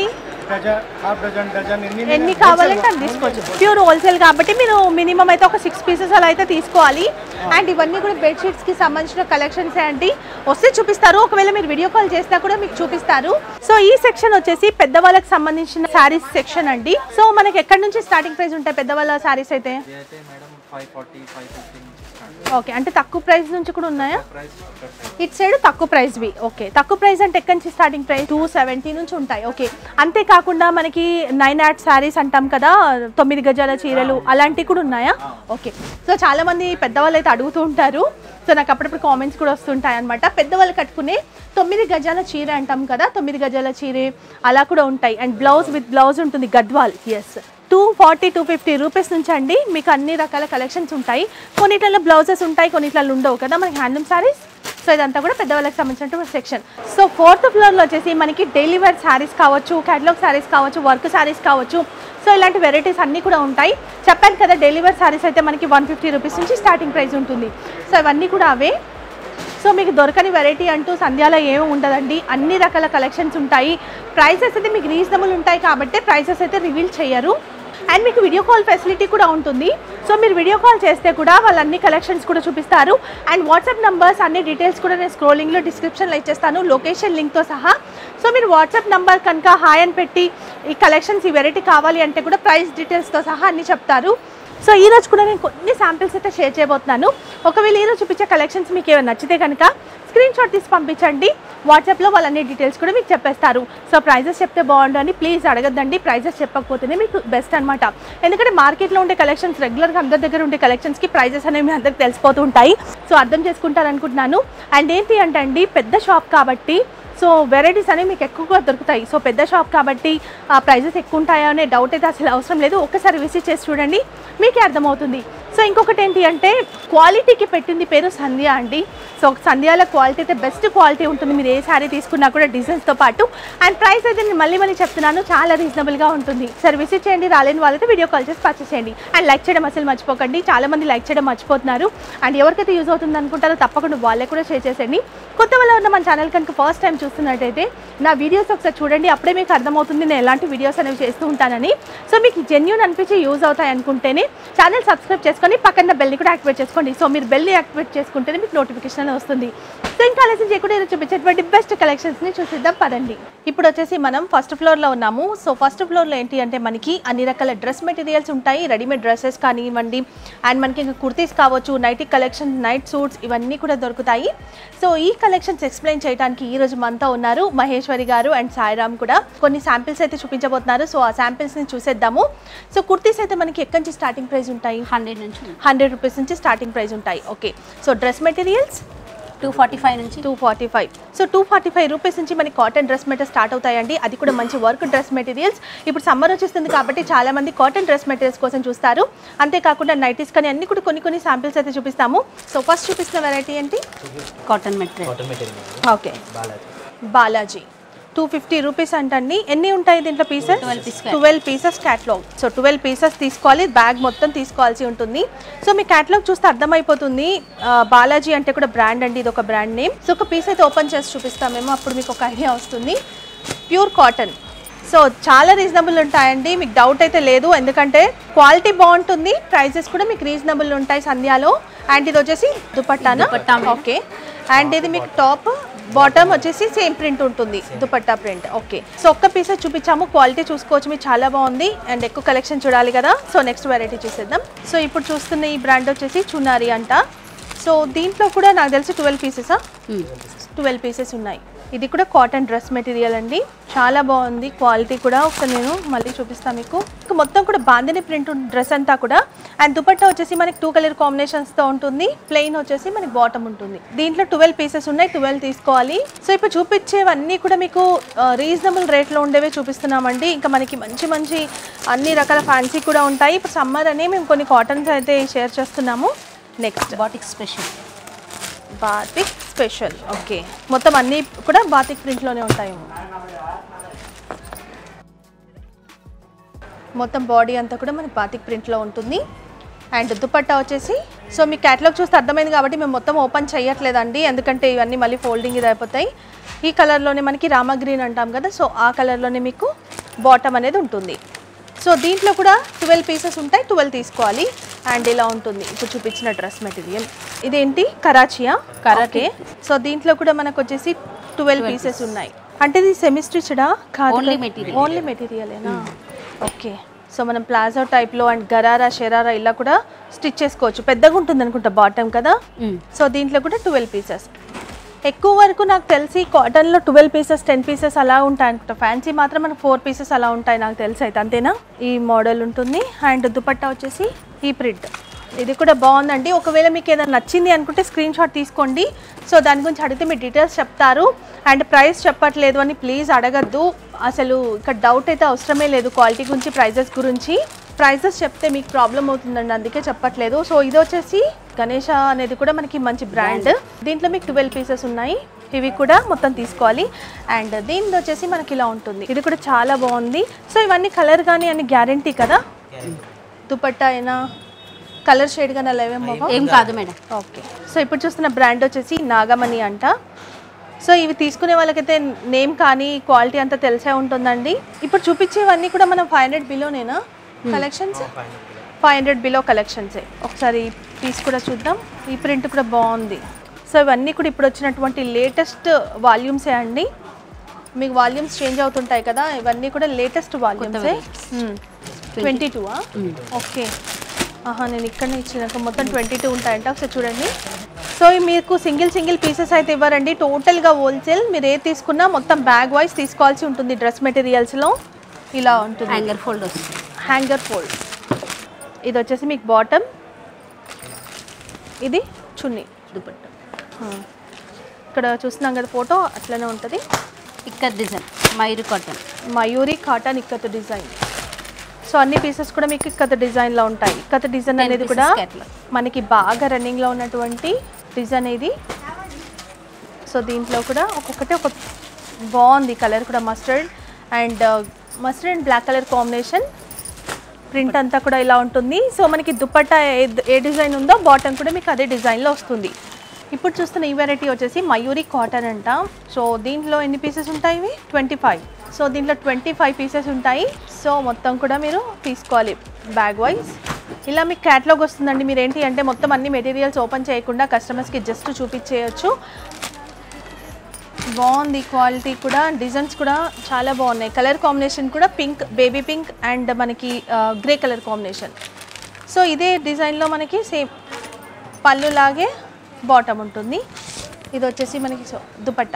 డజన్ హాఫ్ డజన్ డజన్ ఎన్ని ఎన్ని కావాలంటే అన్ని తీసుకోవచ్చు ప్యూర్ హోల్సేల్ కాబట్టి మీరు మినిమం అయితే ఒక సిక్స్ పీసెస్ అలా అయితే తీసుకోవాలి అండ్ ఇవన్నీ కూడా బెడ్షీట్స్ కి సంబంధించిన కలెక్షన్స్ అండి వస్తే చూపిస్తారు ఒకవేళ మీరు వీడియో కాల్ చేసినా కూడా మీకు చూపిస్తారు సో ఈ సెక్షన్ వచ్చేసి పెద్దవాళ్ళకి సంబంధించిన శారీస్ సెక్షన్ అండి సో మనకి ఎక్కడి నుంచి స్టార్టింగ్ ప్రైస్ ఉంటాయి పెద్దవాళ్ళ శారీస్ అయితే ఇది అయితే madam five forty five fifty నుంచి స్టార్ట్ ఓకే అంటే తక్కువ ప్రైస్ నుంచి కూడా ఉన్నాయా ప్రైస్ ఇట్ సైడ్ తక్కువ ప్రైస్వి ఓకే తక్కువ ప్రైస్ అంటే ఎక్కడి నుంచి స్టార్టింగ్ ప్రైస్ టూ సెవెంటీ నుంచి ఉంటాయి ఓకే అంతేకాకుండా మనకి నైన్ యాట్ శారీస్ అంటాం కదా తొమ్మిది గజాల చీరలు అలాంటివి కూడా ఉన్నాయా ఓకే సో చాలా మంది పెద్దవాళ్ళు అయితే అడుగుతూ ఉంటారు సో నాకు అప్పుడప్పుడు కామెంట్స్ కూడా వస్తుంటాయి అనమాట పెద్దవాళ్ళు కట్టుకునే తొమ్మిది గజాల చీర అంటాం కదా తొమ్మిది గజాల చీరే అలా కూడా ఉంటాయి అండ్ బ్లౌజ్ విత్ బ్లౌజ్ ఉంటుంది Gadwals two forty two fifty rupees నుంచి అండి మీకు అన్ని రకాల కలెక్షన్స్ ఉంటాయి కొన్నిట్లలో బ్లౌజెస్ ఉంటాయి కొన్నిట్లలో ఉండవు కదా మనకి హ్యాండ్లూమ్ సారీస్ సో ఇదంతా కూడా పెద్దవాళ్ళకి సంబంధించినటువంటి సెక్షన్ సో ఫోర్త్ ఫ్లోర్లో వచ్చేసి మనకి డైలీ వేర్ శారీస్ కావచ్చు క్యాటలాగ్ శారీస్ కావచ్చు వర్క్ శారీస్ కావచ్చు సో ఇలాంటి వెరైటీస్ అన్నీ కూడా ఉంటాయి చెప్పాను కదా డైలీ వేర్ శారీస్ అయితే మనకి వన్ ఫిఫ్టీ రూపీస్ నుంచి స్టార్టింగ్ ప్రైస్ ఉంటుంది సో ఇవన్నీ కూడా అవే సో మీకు దొరకని వెరైటీ అంటూ సంధ్యాలో ఏమి ఉండదండి అన్ని రకాల కలెక్షన్స్ ఉంటాయి ప్రైసెస్ అయితే మీకు రీజనబుల్ ఉంటాయి కాబట్టి ప్రైసెస్ అయితే రివీల్ చేయరు అండ్ మీకు వీడియో కాల్ ఫెసిలిటీ కూడా ఉంటుంది సో మీరు వీడియో కాల్ చేస్తే కూడా వాళ్ళు అన్ని కలెక్షన్స్ కూడా చూపిస్తారు అండ్ వాట్సాప్ నంబర్స్ అన్ని డీటెయిల్స్ కూడా నేను స్క్రోలింగ్లో డిస్క్రిప్షన్లో ఇచ్చేస్తాను లొకేషన్ లింక్తో సహా సో మీరు వాట్సాప్ నంబర్ కనుక హాయ్ అని పెట్టి ఈ కలెక్షన్స్ ఈ వెరైటీ కావాలి అంటే కూడా ప్రైస్ డీటెయిల్స్తో సహా అన్ని చెప్తారు సో ఈ రోజు కూడా నేను కొన్ని శాంపిల్స్ అయితే షేర్ చేయబోతున్నాను ఒకవేళ ఈ రోజు చూపించే కలెక్షన్స్ మీకు ఏమైనా నచ్చితే కనుక స్క్రీన్ షాట్ తీసి పంపించండి వాట్సాప్లో వాళ్ళన్ని డీటెయిల్స్ కూడా మీకు చెప్పేస్తారు సో ప్రైజెస్ చెప్తే బాగుండు అని ప్లీజ్ అడగద్దండి ప్రైజెస్ చెప్పకపోతేనే మీకు బెస్ట్ అనమాట ఎందుకంటే మార్కెట్లో ఉండే కలెక్షన్స్ రెగ్యులర్గా అందరి దగ్గర ఉండే కలెక్షన్స్కి ప్రైజెస్ అనేవి మీ అందరికి తెలిసిపోతూ ఉంటాయి సో అర్థం చేసుకుంటారు అనుకుంటున్నాను అండ్ ఏంటి అంటే అండి పెద్ద షాప్ కాబట్టి సో వెరైటీస్ అనేవి మీకు ఎక్కువగా దొరుకుతాయి సో పెద్ద షాప్ కాబట్టి ఆ ప్రైజెస్ ఎక్కువ ఉంటాయా అనే డౌట్ అయితే అసలు అవసరం లేదు ఒక్కసారి విజిట్ చేసి చూడండి మీకే అర్థమవుతుంది సో ఇంకొకటి ఏంటి అంటే క్వాలిటీకి పెట్టింది పేరు సంధ్య అండి సో సంధ్యాల క్వాలిటీ అయితే బెస్ట్ క్వాలిటీ ఉంటుంది మీరు ఏ శారీ తీసుకున్నా కూడా డిజైన్స్తో పాటు అండ్ ప్రైస్ అయితే నేను మళ్ళీ మళ్ళీ చెప్తున్నాను చాలా రీజనబుల్గా ఉంటుంది సరే విజిట్ చేయండి రాలేని వాళ్ళైతే వీడియో కాల్ చేసి పర్చేస్ చేయండి అండ్ లైక్ చేయడం అసలు మర్చిపోకండి చాలా మంది లైక్ చేయడం మర్చిపోతున్నారు అండ్ ఎవరికైతే యూజ్ అవుతుంది అనుకుంటారో తప్పకుండా వాళ్ళే కూడా షేర్ చేసేయండి కొత్త వాళ్ళు ఉన్న మన ఛానల్ కనుక ఫస్ట్ టైం చూస్తున్నట్టయితే నా వీడియోస్ ఒకసారి చూడండి అప్పుడే మీకు అర్థమవుతుంది నేను ఎలాంటి వీడియోస్ అనేవి చేస్తూ ఉంటానని సో మీకు జెన్యున్ అనిపించి యూజ్ అవుతాయి అనుకుంటేనే ఛానల్ సబ్స్క్రైబ్ చేసుకొని పక్కన బెల్ని కూడా యాక్టివేట్ చేసుకోండి సో మీరు బెల్ని యాక్టివేట్ చేసుకుంటేనే మీకు నోటిఫికేషన్ అనేది వస్తుంది సో ఇంకా ఆలస్యం చేయకుండా ఈరోజు చూపించేటువంటి బెస్ట్ కలెక్షన్స్ని చూసిద్దాం పదండి ఇప్పుడు వచ్చేసి మనం ఫస్ట్ ఫ్లోర్లో ఉన్నాము సో ఫస్ట్ ఫ్లోర్లో ఏంటి అంటే మనకి అన్ని రకాల డ్రెస్ మెటీరియల్స్ ఉంటాయి రెడీమేడ్ డ్రెస్సెస్ కానివ్వండి అండ్ మనకి ఇంకా కుర్తీస్ కావచ్చు నైటీ కలెక్షన్ నైట్ సూట్స్ ఇవన్నీ కూడా దొరుకుతాయి సో ఈ కలెక్షన్స్ ఎక్స్ప్లెయిన్ చేయడానికి ఈ రోజు మనతో ఉన్నారు మహేశ్వరి గారు అండ్ సాయిరామ్ కూడా కొన్ని శాంపిల్స్ అయితే చూపించబోతున్నారు సో ఆ శాంపిల్స్ ని చూసేద్దాము సో కుర్తీస్ అయితే మనకి ఎక్కడి నుంచి స్టార్టింగ్ ప్రైస్ ఉంటాయి హండ్రెడ్ నుంచి హండ్రెడ్ రూపీస్ నుంచి స్టార్టింగ్ ప్రైస్ ఉంటాయి okay so dress materials two forty five నుంచి two forty five so two forty five rupees నుంచి మనకి కాటన్ డ్రెస్ మెటీరియల్ స్టార్ట్ అవుతాయండి అది కూడా మంచి వర్క్ డ్రెస్ మెటీరియల్స్ ఇప్పుడు సమ్మర్ వచ్చేస్తుంది కాబట్టి చాలా మంది కాటన్ డ్రెస్ మెటీరియల్స్ కోసం చూస్తారు అంతేకాకుండా నైటీస్ కానీ అన్ని కూడా కొన్ని కొన్ని శాంపిల్స్ అయితే చూపిస్తాము సో ఫస్ట్ చూపిస్తున్న వెరైటీ ఏంటి cotton material cotton material okay Balaji Balaji two fifty rupees అంటండి ఎన్ని ఉంటాయి దీంట్లో pieces 12 pieces. Twelve pieces catalogue so twelve pieces తీసుకోవాలి బ్యాగ్ మొత్తం తీసుకోవాల్సి ఉంటుంది సో మీ క్యాట్లాగ్ చూస్తే అర్థమైపోతుంది ఆ, బాలాజీ అంటే కూడా బ్రాండ్ అండి ఇది ఒక బ్రాండ్ నేమ్ సో ఒక పీస్ అయితే ఓపెన్ చేసి చూపిస్తామేమో అప్పుడు మీకు ఒక ఐడియా వస్తుంది ప్యూర్ కాటన్ సో చాలా రీజనబుల్ ఉంటాయండి మీకు డౌట్ అయితే లేదు ఎందుకంటే క్వాలిటీ బాగుంటుంది ప్రైజెస్ కూడా మీకు రీజనబుల్ ఉంటాయి సంధ్యాలో అండ్ ఇది వచ్చేసి దుపట్టానా దుపట్టా మేడం. ఓకే అండ్ ఇది మీకు టాప్ బాటమ్ వచ్చేసి సేమ్ ప్రింట్ ఉంటుంది దుపట్టా ప్రింట్ ఓకే సో ఒక్క పీస్ చూపించాము క్వాలిటీ చూసుకోవచ్చు మీకు చాలా బాగుంది అండ్ ఎక్కువ కలెక్షన్ చూడాలి కదా సో నెక్స్ట్ వెరైటీ చూసేద్దాం సో ఇప్పుడు చూస్తున్న ఈ బ్రాండ్ వచ్చేసి చునారి అంట సో దీంట్లో కూడా నాకు తెలిసి ట్వెల్వ్ పీసెసా ట్వెల్వ్ పీసెస్ ఉన్నాయి ఇది కూడా కాటన్ డ్రెస్ మెటీరియల్ అండి చాలా బాగుంది క్వాలిటీ కూడా ఒకసారి నేను మళ్ళీ చూపిస్తాను మీకు ఇంకా మొత్తం కూడా బాందిని ప్రింట్ డ్రెస్ అంతా కూడా అండ్ దుపట్టా వచ్చేసి మనకి టూ కలర్ కాంబినేషన్స్తో ఉంటుంది ప్లెయిన్ వచ్చేసి మనకి బాటమ్ ఉంటుంది దీంట్లో ట్వెల్వ్ పీసెస్ ఉన్నాయి ట్వెల్వ్ తీసుకోవాలి సో ఇప్పుడు చూపించేవన్నీ కూడా మీకు రీజనబుల్ రేట్లో ఉండేవే చూపిస్తున్నామండి ఇంకా మనకి మంచి మంచి అన్ని రకాల ఫ్యాన్సీ కూడా ఉంటాయి ఇప్పుడు సమ్మర్ అని మేము కొన్ని కాటన్స్ అయితే షేర్ చేస్తున్నాము next batik special batik special okay మొత్తం అన్నీ కూడా బాతిక్ ప్రింట్లోనే ఉంటాయి మొత్తం బాడీ అంతా కూడా మనకి బాతిక్ ప్రింట్లో ఉంటుంది అండ్ దుపట్టా వచ్చేసి సో మీ క్యాటలాగ్ చూస్తే అర్థమైంది కాబట్టి మేము మొత్తం ఓపెన్ చేయట్లేదండి ఎందుకంటే ఇవన్నీ మళ్ళీ ఫోల్డింగ్ ఇది అయిపోతాయి ఈ కలర్లోనే మనకి రామా గ్రీన్ అంటాం కదా సో ఆ కలర్లోనే మీకు బాటమ్ అనేది ఉంటుంది సో దీంట్లో కూడా ట్వెల్వ్ పీసెస్ ఉంటాయి ట్వెల్వ్ తీసుకోవాలి అండ్ ఇలా ఉంటుంది ఇప్పుడు చూపించిన డ్రెస్ మెటీరియల్ ఇదేంటి కరాచియా కరాటే సో దీంట్లో కూడా మనకు వచ్చేసి ట్వెల్వ్ పీసెస్ ఉన్నాయి అంటే ఇది సెమీ స్టిచ్డా కాదు Only material. ఓన్లీ మెటీరియలేనా ఓకే సో మనం ప్లాజో టైప్లో అండ్ గరారా షెరారా ఇలా కూడా స్టిచ్ చేసుకోవచ్చు పెద్దగా ఉంటుంది అనుకుంటా బాటమ్ కదా సో దీంట్లో కూడా ట్వెల్వ్ పీసెస్ ఎక్కువ వరకు నాకు తెలిసి కాటన్లో ట్వెల్వ్ పీసెస్ టెన్ పీసెస్ అలా ఉంటాయి అనుకుంటా ఫ్యాన్సీ మాత్రం మనకు ఫోర్ పీసెస్ అలా ఉంటాయి నాకు తెలిసి అయితే అంతేనా ఈ మోడల్ ఉంటుంది అండ్ దుపట్టా వచ్చేసి ఈ ప్రింట్ ఇది కూడా బాగుందండి ఒకవేళ మీకు ఏదైనా నచ్చింది అనుకుంటే స్క్రీన్ షాట్ తీసుకోండి సో దాని గురించి అడిగితే మీ డీటెయిల్స్ చెప్తారు అండ్ ప్రైస్ చెప్పట్లేదు అని ప్లీజ్ అడగద్దు అసలు ఇక్కడ డౌట్ అయితే అవసరమే లేదు క్వాలిటీ గురించి ప్రైజెస్ గురించి ప్రైజెస్ చెప్తే మీకు ప్రాబ్లం అవుతుందండి అందుకే చెప్పట్లేదు సో ఇది వచ్చేసి గణేష అనేది కూడా మనకి మంచి బ్రాండ్ దీంట్లో మీకు ట్వెల్వ్ పీసెస్ ఉన్నాయి ఇవి కూడా మొత్తం తీసుకోవాలి అండ్ దీనిది వచ్చేసి మనకి ఇలా ఉంటుంది ఇది కూడా చాలా బాగుంది సో ఇవన్నీ కలర్ కానీ అన్ని గ్యారంటీ కదా దుపట్టా అయినా కలర్ షేడ్ కానీ అలా ఏమేమో ఏం కాదు మేడం ఓకే సో ఇప్పుడు చూస్తున్న బ్రాండ్ వచ్చేసి నాగమణి అంట సో ఇవి తీసుకునే వాళ్ళకైతే నేమ్ కానీ క్వాలిటీ అంతా తెలిసే ఉంటుందండి ఇప్పుడు చూపించేవన్నీ కూడా మనం ఫైవ్ హండ్రెడ్ బిలోనేనా కలెక్షన్స్ ఫైవ్ హండ్రెడ్ బిలో కలెక్షన్సే ఒకసారి పీస్ కూడా చూద్దాం ఈ ప్రింట్ కూడా బాగుంది సో ఇవన్నీ కూడా ఇప్పుడు వచ్చినటువంటి లేటెస్ట్ వాల్యూమ్సే అండి మీకు వాల్యూమ్స్ చేంజ్ అవుతుంటాయి కదా ఇవన్నీ కూడా లేటెస్ట్ వాల్యూమ్సే ట్వంటీ టూ ఓకే ఆహా నేను ఇక్కడనే ఇచ్చిన మొత్తం ట్వంటీ టూ ఉంటాయంట ఒకసారి చూడండి సో ఇవి మీకు సింగిల్ సింగిల్ పీసెస్ అయితే ఇవ్వరండి టోటల్గా హోల్సేల్ మీరు ఏ తీసుకున్నా మొత్తం బ్యాగ్ వైజ్ తీసుకోవాల్సి ఉంటుంది డ్రెస్ మెటీరియల్స్లో ఇలా ఉంటుంది హ్యాంగర్ ఫోల్డ్ వస్తుంది హ్యాంగర్ ఫోల్డ్ ఇది వచ్చేసి మీకు బాటమ్ ఇది చున్నీ దుపట్టా Hmm. ఇక్కడ చూస్తున్నాం కదా ఫోటో అట్లనే ఉంటుంది ఇక్కడ డిజైన్ మైరు cotton Mayuri cotton ikat design so అన్ని పీసెస్ కూడా మీకు ఇక్కత డిజైన్లో ఉంటాయి ఇక్కత డిజైన్ Ten అనేది pieces కూడా catalog. మనకి బాగా రన్నింగ్లో ఉన్నటువంటి డిజైన్ ఇది సో దీంట్లో కూడా ఒక్కొక్కటి ఒక బాగుంది కలర్ కూడా mustard and mustard and black colour combination print అంతా కూడా ఇలా ఉంటుంది సో మనకి దుపట్టా ఏ ఏ డిజైన్ ఉందో బాటమ్ కూడా మీకు అదే డిజైన్లో వస్తుంది ఇప్పుడు చూస్తున్న ఈ వెరైటీ వచ్చేసి మయూరి కాటన్ అంట సో దీంట్లో ఎన్ని పీసెస్ ఉంటాయి ఇవి ట్వంటీ ఫైవ్ సో దీంట్లో ట్వంటీ ఫైవ్ పీసెస్ ఉంటాయి సో మొత్తం కూడా మీరు తీసుకోవాలి బ్యాగ్ వైజ్ ఇలా మీకు క్యాటలాగ్ వస్తుందండి మీరు ఏంటి అంటే మొత్తం అన్ని మెటీరియల్స్ ఓపెన్ చేయకుండా కస్టమర్స్కి జస్ట్ చూపించేయచ్చు బాగుంది క్వాలిటీ కూడా డిజైన్స్ కూడా చాలా బాగున్నాయి కలర్ కాంబినేషన్ కూడా పింక్ బేబీ పింక్ అండ్ మనకి గ్రే కలర్ కాంబినేషన్ సో ఇదే డిజైన్లో మనకి సేమ్ పళ్ళు లాగే బాటమ్ ఉంటుంది ఇది వచ్చేసి మనకి సో దుపట్టా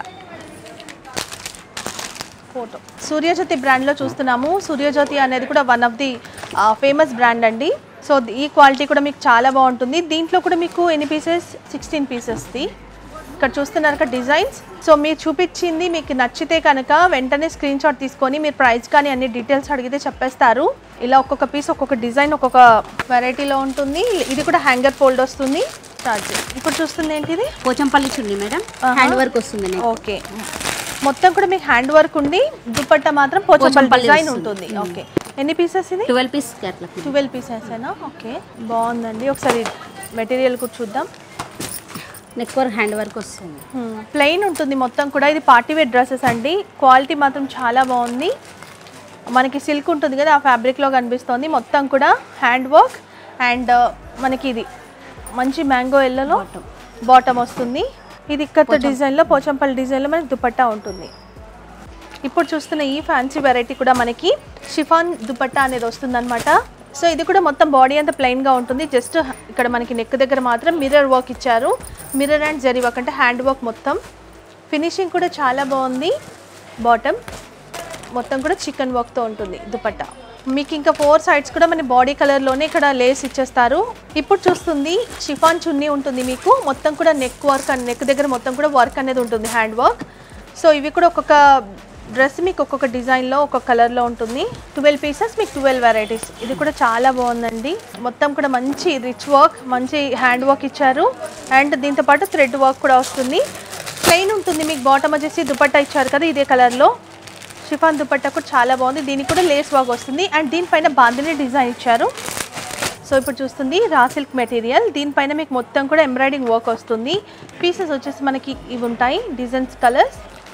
ఫోటో సూర్యజ్యోతి బ్రాండ్లో చూస్తున్నాము సూర్యజ్యోతి అనేది కూడా one of the famous brand అండి సో ఈ క్వాలిటీ కూడా మీకు చాలా బాగుంటుంది దీంట్లో కూడా మీకు ఎన్ని పీసెస్ సిక్స్టీన్ పీసెస్ది ఇక్కడ చూస్తున్నారు కదా డిజైన్స్ సో మీరు చూపించింది మీకు నచ్చితే కనుక వెంటనే స్క్రీన్ షాట్ తీసుకొని మీరు ప్రైస్ కానీ అన్ని డీటెయిల్స్ అడిగితే చెప్పేస్తారు ఇలా ఒక్కొక్క పీస్ ఒక్కొక్క డిజైన్ ఒక్కొక్క వెరైటీలో ఉంటుంది ఇది కూడా హ్యాంగర్ ఫోల్డ్ వస్తుంది చార్జ్ ఇప్పుడు చూస్తుంది ఏంటిది పోచంపల్లి చున్నీ మేడం ఆహా. హ్యాండ్ వర్క్ వస్తుంది నెక్ ఓకే మొత్తం కూడా మీకు హ్యాండ్ వర్క్ ఉండి దుపట్టా మాత్రం పోచంపల్లి పోచంపల్లి డిజైన్ వస్తుంది. ఉంటుంది ఓకే ఎన్ని పీసెస్ ఇది twelve piece catalogue twelve pieces అయినా ఓకే బాగుందండి ఒకసారి మెటీరియల్ కూడా చూద్దాం నెక్ వర్క్ హ్యాండ్ వర్క్ వస్తుంది ప్లెయిన్ ఉంటుంది మొత్తం కూడా ఇది పార్టీ వేర్ డ్రెస్సెస్ అండి క్వాలిటీ మాత్రం చాలా బాగుంది మనకి సిల్క్ ఉంటుంది కదా ఆ ఫ్యాబ్రిక్లో కనిపిస్తుంది మొత్తం కూడా హ్యాండ్ వర్క్ అండ్ మనకి ఇది మంచి మ్యాంగో ఎల్లలో బాటమ్ వస్తుంది ఇది ఇక్కడ డిజైన్లో పోచంపల్లి డిజైన్లో మనకి దుపట్టా ఉంటుంది ఇప్పుడు చూస్తున్న ఈ ఫ్యాన్సీ వెరైటీ కూడా మనకి షిఫాన్ దుపట్టా అనేది వస్తుందన్నమాట సో ఇది కూడా మొత్తం బాడీ అంతా ప్లెయిన్గా ఉంటుంది జస్ట్ ఇక్కడ మనకి నెక్ దగ్గర మాత్రం మిర్రర్ వర్క్ ఇచ్చారు మిర్రర్ అండ్ జరీ వర్క్ అంటే హ్యాండ్ వర్క్ మొత్తం ఫినిషింగ్ కూడా చాలా బాగుంది బాటమ్ మొత్తం కూడా చికెన్ వర్క్తో ఉంటుంది దుపట్టా మీకు ఇంకా ఫోర్ సైడ్స్ కూడా మన బాడీ కలర్లోనే ఇక్కడ లేస్ ఇచ్చేస్తారు ఇప్పుడు చూస్తుంది షిఫాన్ చున్నీ ఉంటుంది మీకు మొత్తం కూడా నెక్ వర్క్ అండ్ నెక్ దగ్గర మొత్తం కూడా వర్క్ అనేది ఉంటుంది హ్యాండ్ వర్క్ సో ఇవి కూడా ఒక్కొక్క డ్రెస్ మీకు ఒక్కొక్క డిజైన్లో ఒక్కొక్క కలర్లో ఉంటుంది ట్వెల్వ్ పీసెస్ మీకు ట్వెల్వ్ వెరైటీస్ ఇది కూడా చాలా బాగుందండి మొత్తం కూడా మంచి రిచ్ వర్క్ మంచి హ్యాండ్ వర్క్ ఇచ్చారు అండ్ దీంతో పాటు థ్రెడ్ వర్క్ కూడా వస్తుంది ప్లెయిన్ ఉంటుంది మీకు బాటమ్ వచ్చేసి దుపట్టా ఇచ్చారు కదా ఇదే కలర్లో షిఫాన్ దుపట్టా కూడా చాలా బాగుంది దీనికి కూడా లేస్ వర్క్ వస్తుంది అండ్ దీనిపైన బాందిని డిజైన్ ఇచ్చారు సో ఇప్పుడు చూస్తుంది రా సిల్క్ మెటీరియల్ దీనిపైన మీకు మొత్తం కూడా ఎంబ్రాయిడింగ్ వర్క్ వస్తుంది పీసెస్ వచ్చేసి మనకి ఇవి ఉంటాయి designs colours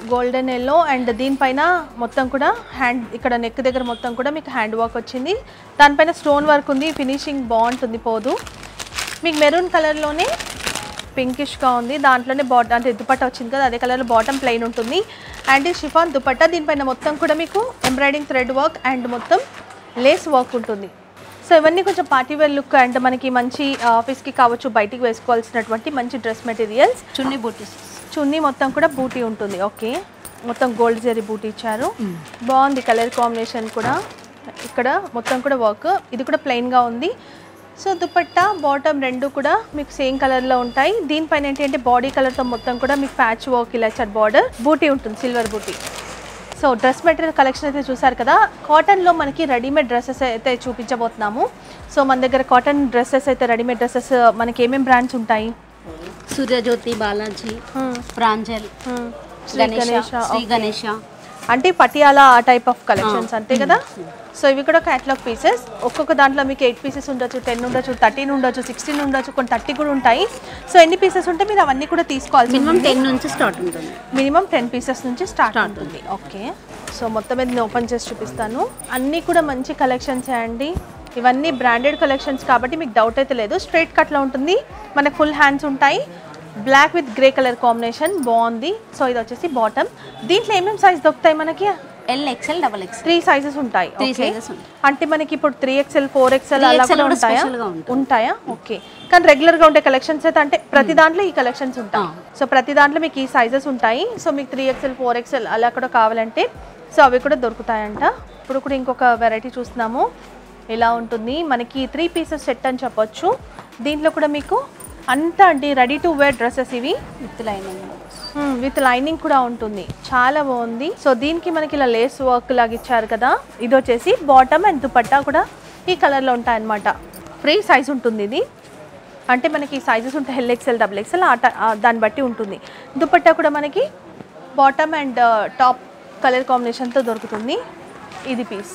golden yellow and దీనిపైన మొత్తం కూడా హ్యాండ్ ఇక్కడ నెక్ దగ్గర మొత్తం కూడా మీకు హ్యాండ్ వర్క్ వచ్చింది దానిపైన స్టోన్ వర్క్ ఉంది ఫినిషింగ్ బాగుంటుంది పోదు మీకు మెరూన్ కలర్లోనే పింకిష్గా ఉంది దాంట్లోనే బాటమ్ అంటే దుపట్టా వచ్చింది కదా అదే కలర్లో బాటమ్ ప్లెయిన్ ఉంటుంది అండ్ ఈ షిఫాన్ దుపట్టా దీనిపైన మొత్తం కూడా మీకు ఎంబ్రాయిడింగ్ థ్రెడ్ వర్క్ అండ్ మొత్తం లేస్ వర్క్ ఉంటుంది సో ఇవన్నీ కొంచెం పార్టీ వేర్ లుక్ అండ్ మనకి మంచి ఆఫీస్కి కావచ్చు బయటికి వేసుకోవాల్సినటువంటి మంచి డ్రెస్ మెటీరియల్స్ చున్నీ బూటీస్ చున్నీ మొత్తం కూడా బూటీ ఉంటుంది ఓకే మొత్తం గోల్డ్ జరీ బూటీ ఇచ్చారు బాగుంది కలర్ కాంబినేషన్ కూడా ఇక్కడ మొత్తం కూడా వర్క్ ఇది కూడా ప్లెయిన్గా ఉంది సో దుపట్టా బాటమ్ రెండు కూడా మీకు సేమ్ కలర్లో ఉంటాయి దీనిపైన ఏంటి అంటే బాడీ కలర్తో మొత్తం కూడా మీకు ప్యాచ్ వర్క్ ఇలా ఇచ్చారు బార్డర్ బూటీ ఉంటుంది silver buti so dress material collection అయితే చూసారు కదా కాటన్లో మనకి రెడీమేడ్ డ్రెస్సెస్ అయితే చూపించబోతున్నాము సో మన దగ్గర కాటన్ డ్రెస్సెస్ అయితే రెడీమేడ్ డ్రెస్సెస్ మనకి ఏమేమి బ్రాండ్స్ ఉంటాయి సూర్యజ్యోతి బాలాజీ ప్రాంజల్ Hmm. శ్రీ గణేష గణేష, శ్రీ okay. గణేష అంటే పటియాలా ఆ టైప్ ఆఫ్ కలెక్షన్స్ అంతే కదా సో ఇవి కూడా క్యాటలాగ్ పీసెస్ ఒక్కొక్క దాంట్లో మీకు ఎయిట్ పీసెస్ ఉండొచ్చు టెన్ ఉండొచ్చు థర్టీన్ ఉండొచ్చు సిక్స్టీన్ ఉండొచ్చు కొన్ని థర్టీ కూడా ఉంటాయి సో ఎన్ని పీసెస్ ఉంటే మీరు అవన్నీ కూడా తీసుకోవాల్సి మినిమం టెన్ నుంచి స్టార్ట్ ఉంటుంది మినిమం టెన్ పీసెస్ నుంచి స్టార్ట్ ఉంటుంది ఓకే సో మొత్తం మీద నేను ఓపెన్ చేసి చూపిస్తాను అన్నీ కూడా మంచి కలెక్షన్స్ అండి ఇవన్నీ బ్రాండెడ్ కలెక్షన్స్ కాబట్టి మీకు డౌట్ అయితే లేదు స్ట్రైట్ కట్లో ఉంటుంది మనకు ఫుల్ హ్యాండ్స్ ఉంటాయి black with grey colour combination బాగుంది సో ఇది వచ్చేసి బాటమ్ దీంట్లో ఏమేమి సైజ్ దొరుకుతాయి మనకి L XL double XL three sizes ఉంటాయి Three okay. sizes ఉంటాయి. అంటే మనకి ఇప్పుడు three XL four XL 3XL అలా కూడా కూడా ఉంటాయా special గా ఉంటుంది. ఉంటాయా ఓకే కానీ రెగ్యులర్ గా ఉండే కలెక్షన్స్ అయితే అంటే ప్రతి దాంట్లో ఈ కలెక్షన్స్ ఉంటాయి సో ప్రతి దాంట్లో మీకు ఈ సైజెస్ ఉంటాయి సో మీకు త్రీ ఎక్స్ఎల్ ఫోర్ ఎక్స్ఎల్ అలా కూడా కావాలంటే సో అవి కూడా దొరుకుతాయంట ఇప్పుడు కూడా ఇంకొక వెరైటీ చూస్తున్నాము ఇలా ఉంటుంది మనకి త్రీ పీసెస్ సెట్ అని చెప్పొచ్చు దీంట్లో కూడా మీకు అంతా అండి రెడీ టు వేర్ డ్రెస్సెస్ ఇవి విత్ లైనింగ్ విత్ లైనింగ్ కూడా ఉంటుంది చాలా బాగుంది సో దీనికి మనకి ఇలా లేస్ వర్క్ లాగా ఇచ్చారు కదా ఇది వచ్చేసి బాటమ్ అండ్ దుపట్టా కూడా ఈ కలర్లో ఉంటాయన్నమాట ఫ్రీ సైజ్ ఉంటుంది ఇది అంటే మనకి సైజెస్ ఉంటాయి ఎల్ ఎక్స్ఎల్ డబుల్ ఎక్స్ఎల్ ఆ ట- ఆ దాన్ని బట్టి ఉంటుంది దుపట్టా కూడా మనకి బాటమ్ అండ్ టాప్ కలర్ కాంబినేషన్తో దొరుకుతుంది ఇది పీస్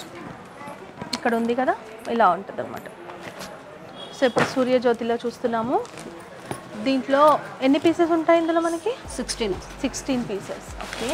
ఇక్కడ ఉంది కదా ఇలా ఉంటుంది అనమాట సో ఇప్పుడు సూర్యజ్యోతిలో చూస్తున్నాము దీంట్లో ఎన్ని పీసెస్ ఉంటాయి ఇందులో మనకి సిక్స్టీన్ సిక్స్టీన్ పీసెస్ ఓకే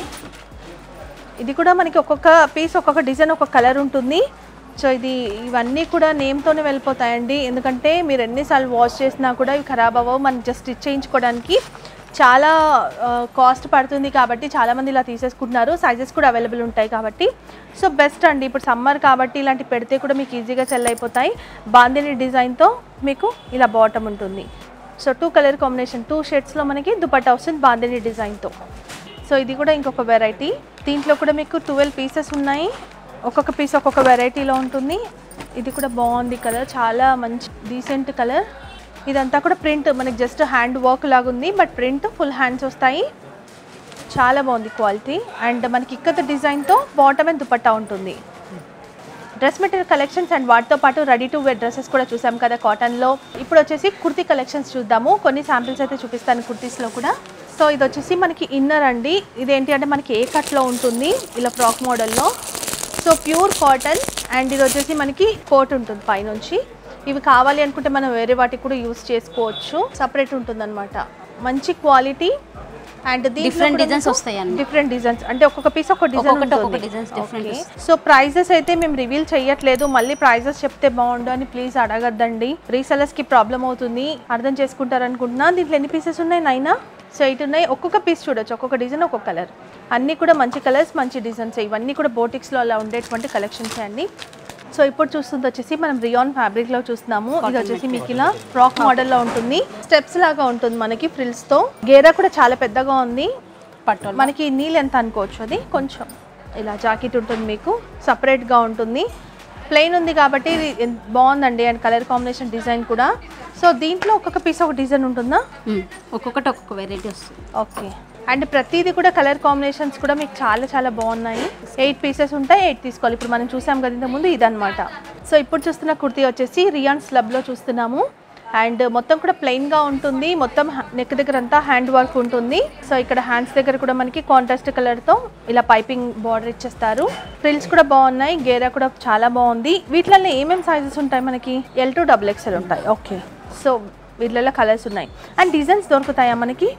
ఇది కూడా మనకి ఒక్కొక్క పీస్ ఒక్కొక్క డిజైన్ ఒక్కొక్క కలర్ ఉంటుంది సో ఇది ఇవన్నీ కూడా నేమ్తోనే వెళ్ళిపోతాయండి ఎందుకంటే మీరు ఎన్నిసార్లు వాష్ చేసినా కూడా ఇవి ఖరాబ్ అవ్వవు మనం జస్ట్ స్టిచ్ చేయించుకోవడానికి చాలా కాస్ట్ పడుతుంది కాబట్టి చాలామంది ఇలా తీసేసుకుంటున్నారు సైజెస్ కూడా అవైలబుల్ ఉంటాయి కాబట్టి సో బెస్ట్ అండి ఇప్పుడు సమ్మర్ కాబట్టి ఇలాంటి పెడితే కూడా మీకు ఈజీగా సెల్ అయిపోతాయి బాందిని డిజైన్తో మీకు ఇలా బాటమ్ ఉంటుంది so two colour combination two షేడ్స్లో మనకి దుపట్టా వస్తుంది బాందిని డిజైన్తో సో ఇది కూడా ఇంకొక వెరైటీ దీంట్లో కూడా మీకు ట్వెల్వ్ పీసెస్ ఉన్నాయి ఒక్కొక్క పీస్ ఒక్కొక్క వెరైటీలో ఉంటుంది ఇది కూడా బాగుంది కలర్ చాలా మంచి డీసెంట్ కలర్ ఇదంతా కూడా ప్రింట్ మనకి జస్ట్ హ్యాండ్ వర్క్ లాగా ఉంది బట్ ప్రింట్ ఫుల్ హ్యాండ్స్ వస్తాయి చాలా బాగుంది క్వాలిటీ అండ్ మనకి ఇక్కత డిజైన్తో బాటమ్ అండ్ దుపట్టా ఉంటుంది డ్రెస్ మెటీరియల్ కలెక్షన్స్ అండ్ వాటితో పాటు రెడీ టు వేర్ డ్రెస్సెస్ కూడా చూసాం కదా కాటన్లో ఇప్పుడు వచ్చేసి కుర్తీ కలెక్షన్స్ చూద్దాము కొన్ని శాంపిల్స్ అయితే చూపిస్తాను కుర్తీస్లో కూడా సో ఇది వచ్చేసి మనకి ఇన్నర్ అండి ఇదేంటి అంటే మనకి ఏ కట్లో ఉంటుంది ఇలా ఫ్రాక్ మోడల్లో సో ప్యూర్ కాటన్ అండ్ ఇది వచ్చేసి మనకి కోట్ ఉంటుంది పైనుంచి ఇవి కావాలి అనుకుంటే మనం వేరే వాటికి కూడా యూస్ చేసుకోవచ్చు సపరేట్ ఉంటుందన్నమాట మంచి క్వాలిటీ అండ్ Different designs వస్తాయి అన్ని. డిఫరెంట్ డిజైన్స్ అంటే ఒక్కొక్క పీస్ ఒక్కొక్క డిజైన్ ఒక్కొక్కటి ఒక్కొక్క designs different ఉంటుంది సో ప్రైజెస్ అయితే మేము రివీల్ చేయట్లేదు మళ్ళీ ప్రైజెస్ చెప్తే బాగుండు అని ప్లీజ్ అడగద్దండి రీసెలర్స్ కి ప్రాబ్లం అవుతుంది అర్థం చేసుకుంటారు అనుకుంటున్నా దీంట్లో ఎన్ని పీసెస్ ఉన్నాయి నైనా సో ఎయిట్ ఉన్నాయి ఒక్కొక్క పీస్ చూడొచ్చు ఒక్కొక్క డిజైన్ ఒక్కొక్క కలర్ అన్నీ కూడా మంచి కలర్స్ మంచి డిజైన్స్ ఇవన్నీ కూడా బోటిక్స్లో అలా ఉండేటువంటి కలెక్షన్స్ అండి సో ఇప్పుడు చూస్తుంది వచ్చేసి మనం రియాన్ ఫ్యాబ్రిక్ లో చూస్తున్నాము ఇది వచ్చేసి మీకు ఇలా ఫ్రాక్ మోడల్ లో ఉంటుంది స్టెప్స్ లాగా ఉంటుంది మనకి ఫ్రిల్స్ తో గేరా కూడా చాలా పెద్దగా ఉంది పట్టు మనకి నీళ్ళు ఎంత అనుకోవచ్చు అది కొంచెం ఇలా జాకెట్ ఉంటుంది మీకు సపరేట్గా ఉంటుంది ప్లెయిన్ ఉంది కాబట్టి ఇది ఎన్- బాగుందండి అండ్ కలర్ కాంబినేషన్ డిజైన్ కూడా సో దీంట్లో ఒక్కొక్క పీస్ ఒక డిజైన్ ఉంటుందా ఒక్కొక్కటి ఒక్కొక్క వెరైటీ వస్తుంది ఓకే అండ్ ప్రతిదీ కూడా కలర్ కాంబినేషన్స్ కూడా మీకు చాలా చాలా బాగున్నాయి ఎయిట్ పీసెస్ ఉంటాయి ఎయిట్ తీసుకోవాలి ఇప్పుడు మనం చూసాం కదా ఇంతకుముందు ఇదనమాట సో ఇప్పుడు చూస్తున్న కుర్తీ వచ్చేసి రియాన్ స్లబ్లో చూస్తున్నాము అండ్ మొత్తం కూడా ప్లెయిన్గా ఉంటుంది మొత్తం నెక్ దగ్గర అంతా హ్యాండ్ వర్క్ ఉంటుంది సో ఇక్కడ హ్యాండ్స్ దగ్గర కూడా మనకి కాంట్రాస్ట్ కలర్తో ఇలా పైపింగ్ బార్డర్ ఇచ్చేస్తారు ఫ్రిల్స్ కూడా బాగున్నాయి గేరా కూడా చాలా బాగుంది వీటిలలో ఏమేమి సైజెస్ ఉంటాయి మనకి ఎల్ టు డబుల్ ఎక్స్ఎల్ ఉంటాయి ఓకే సో వీటిలలో కలర్స్ ఉన్నాయి అండ్ డిజైన్స్ దొరుకుతాయా మనకి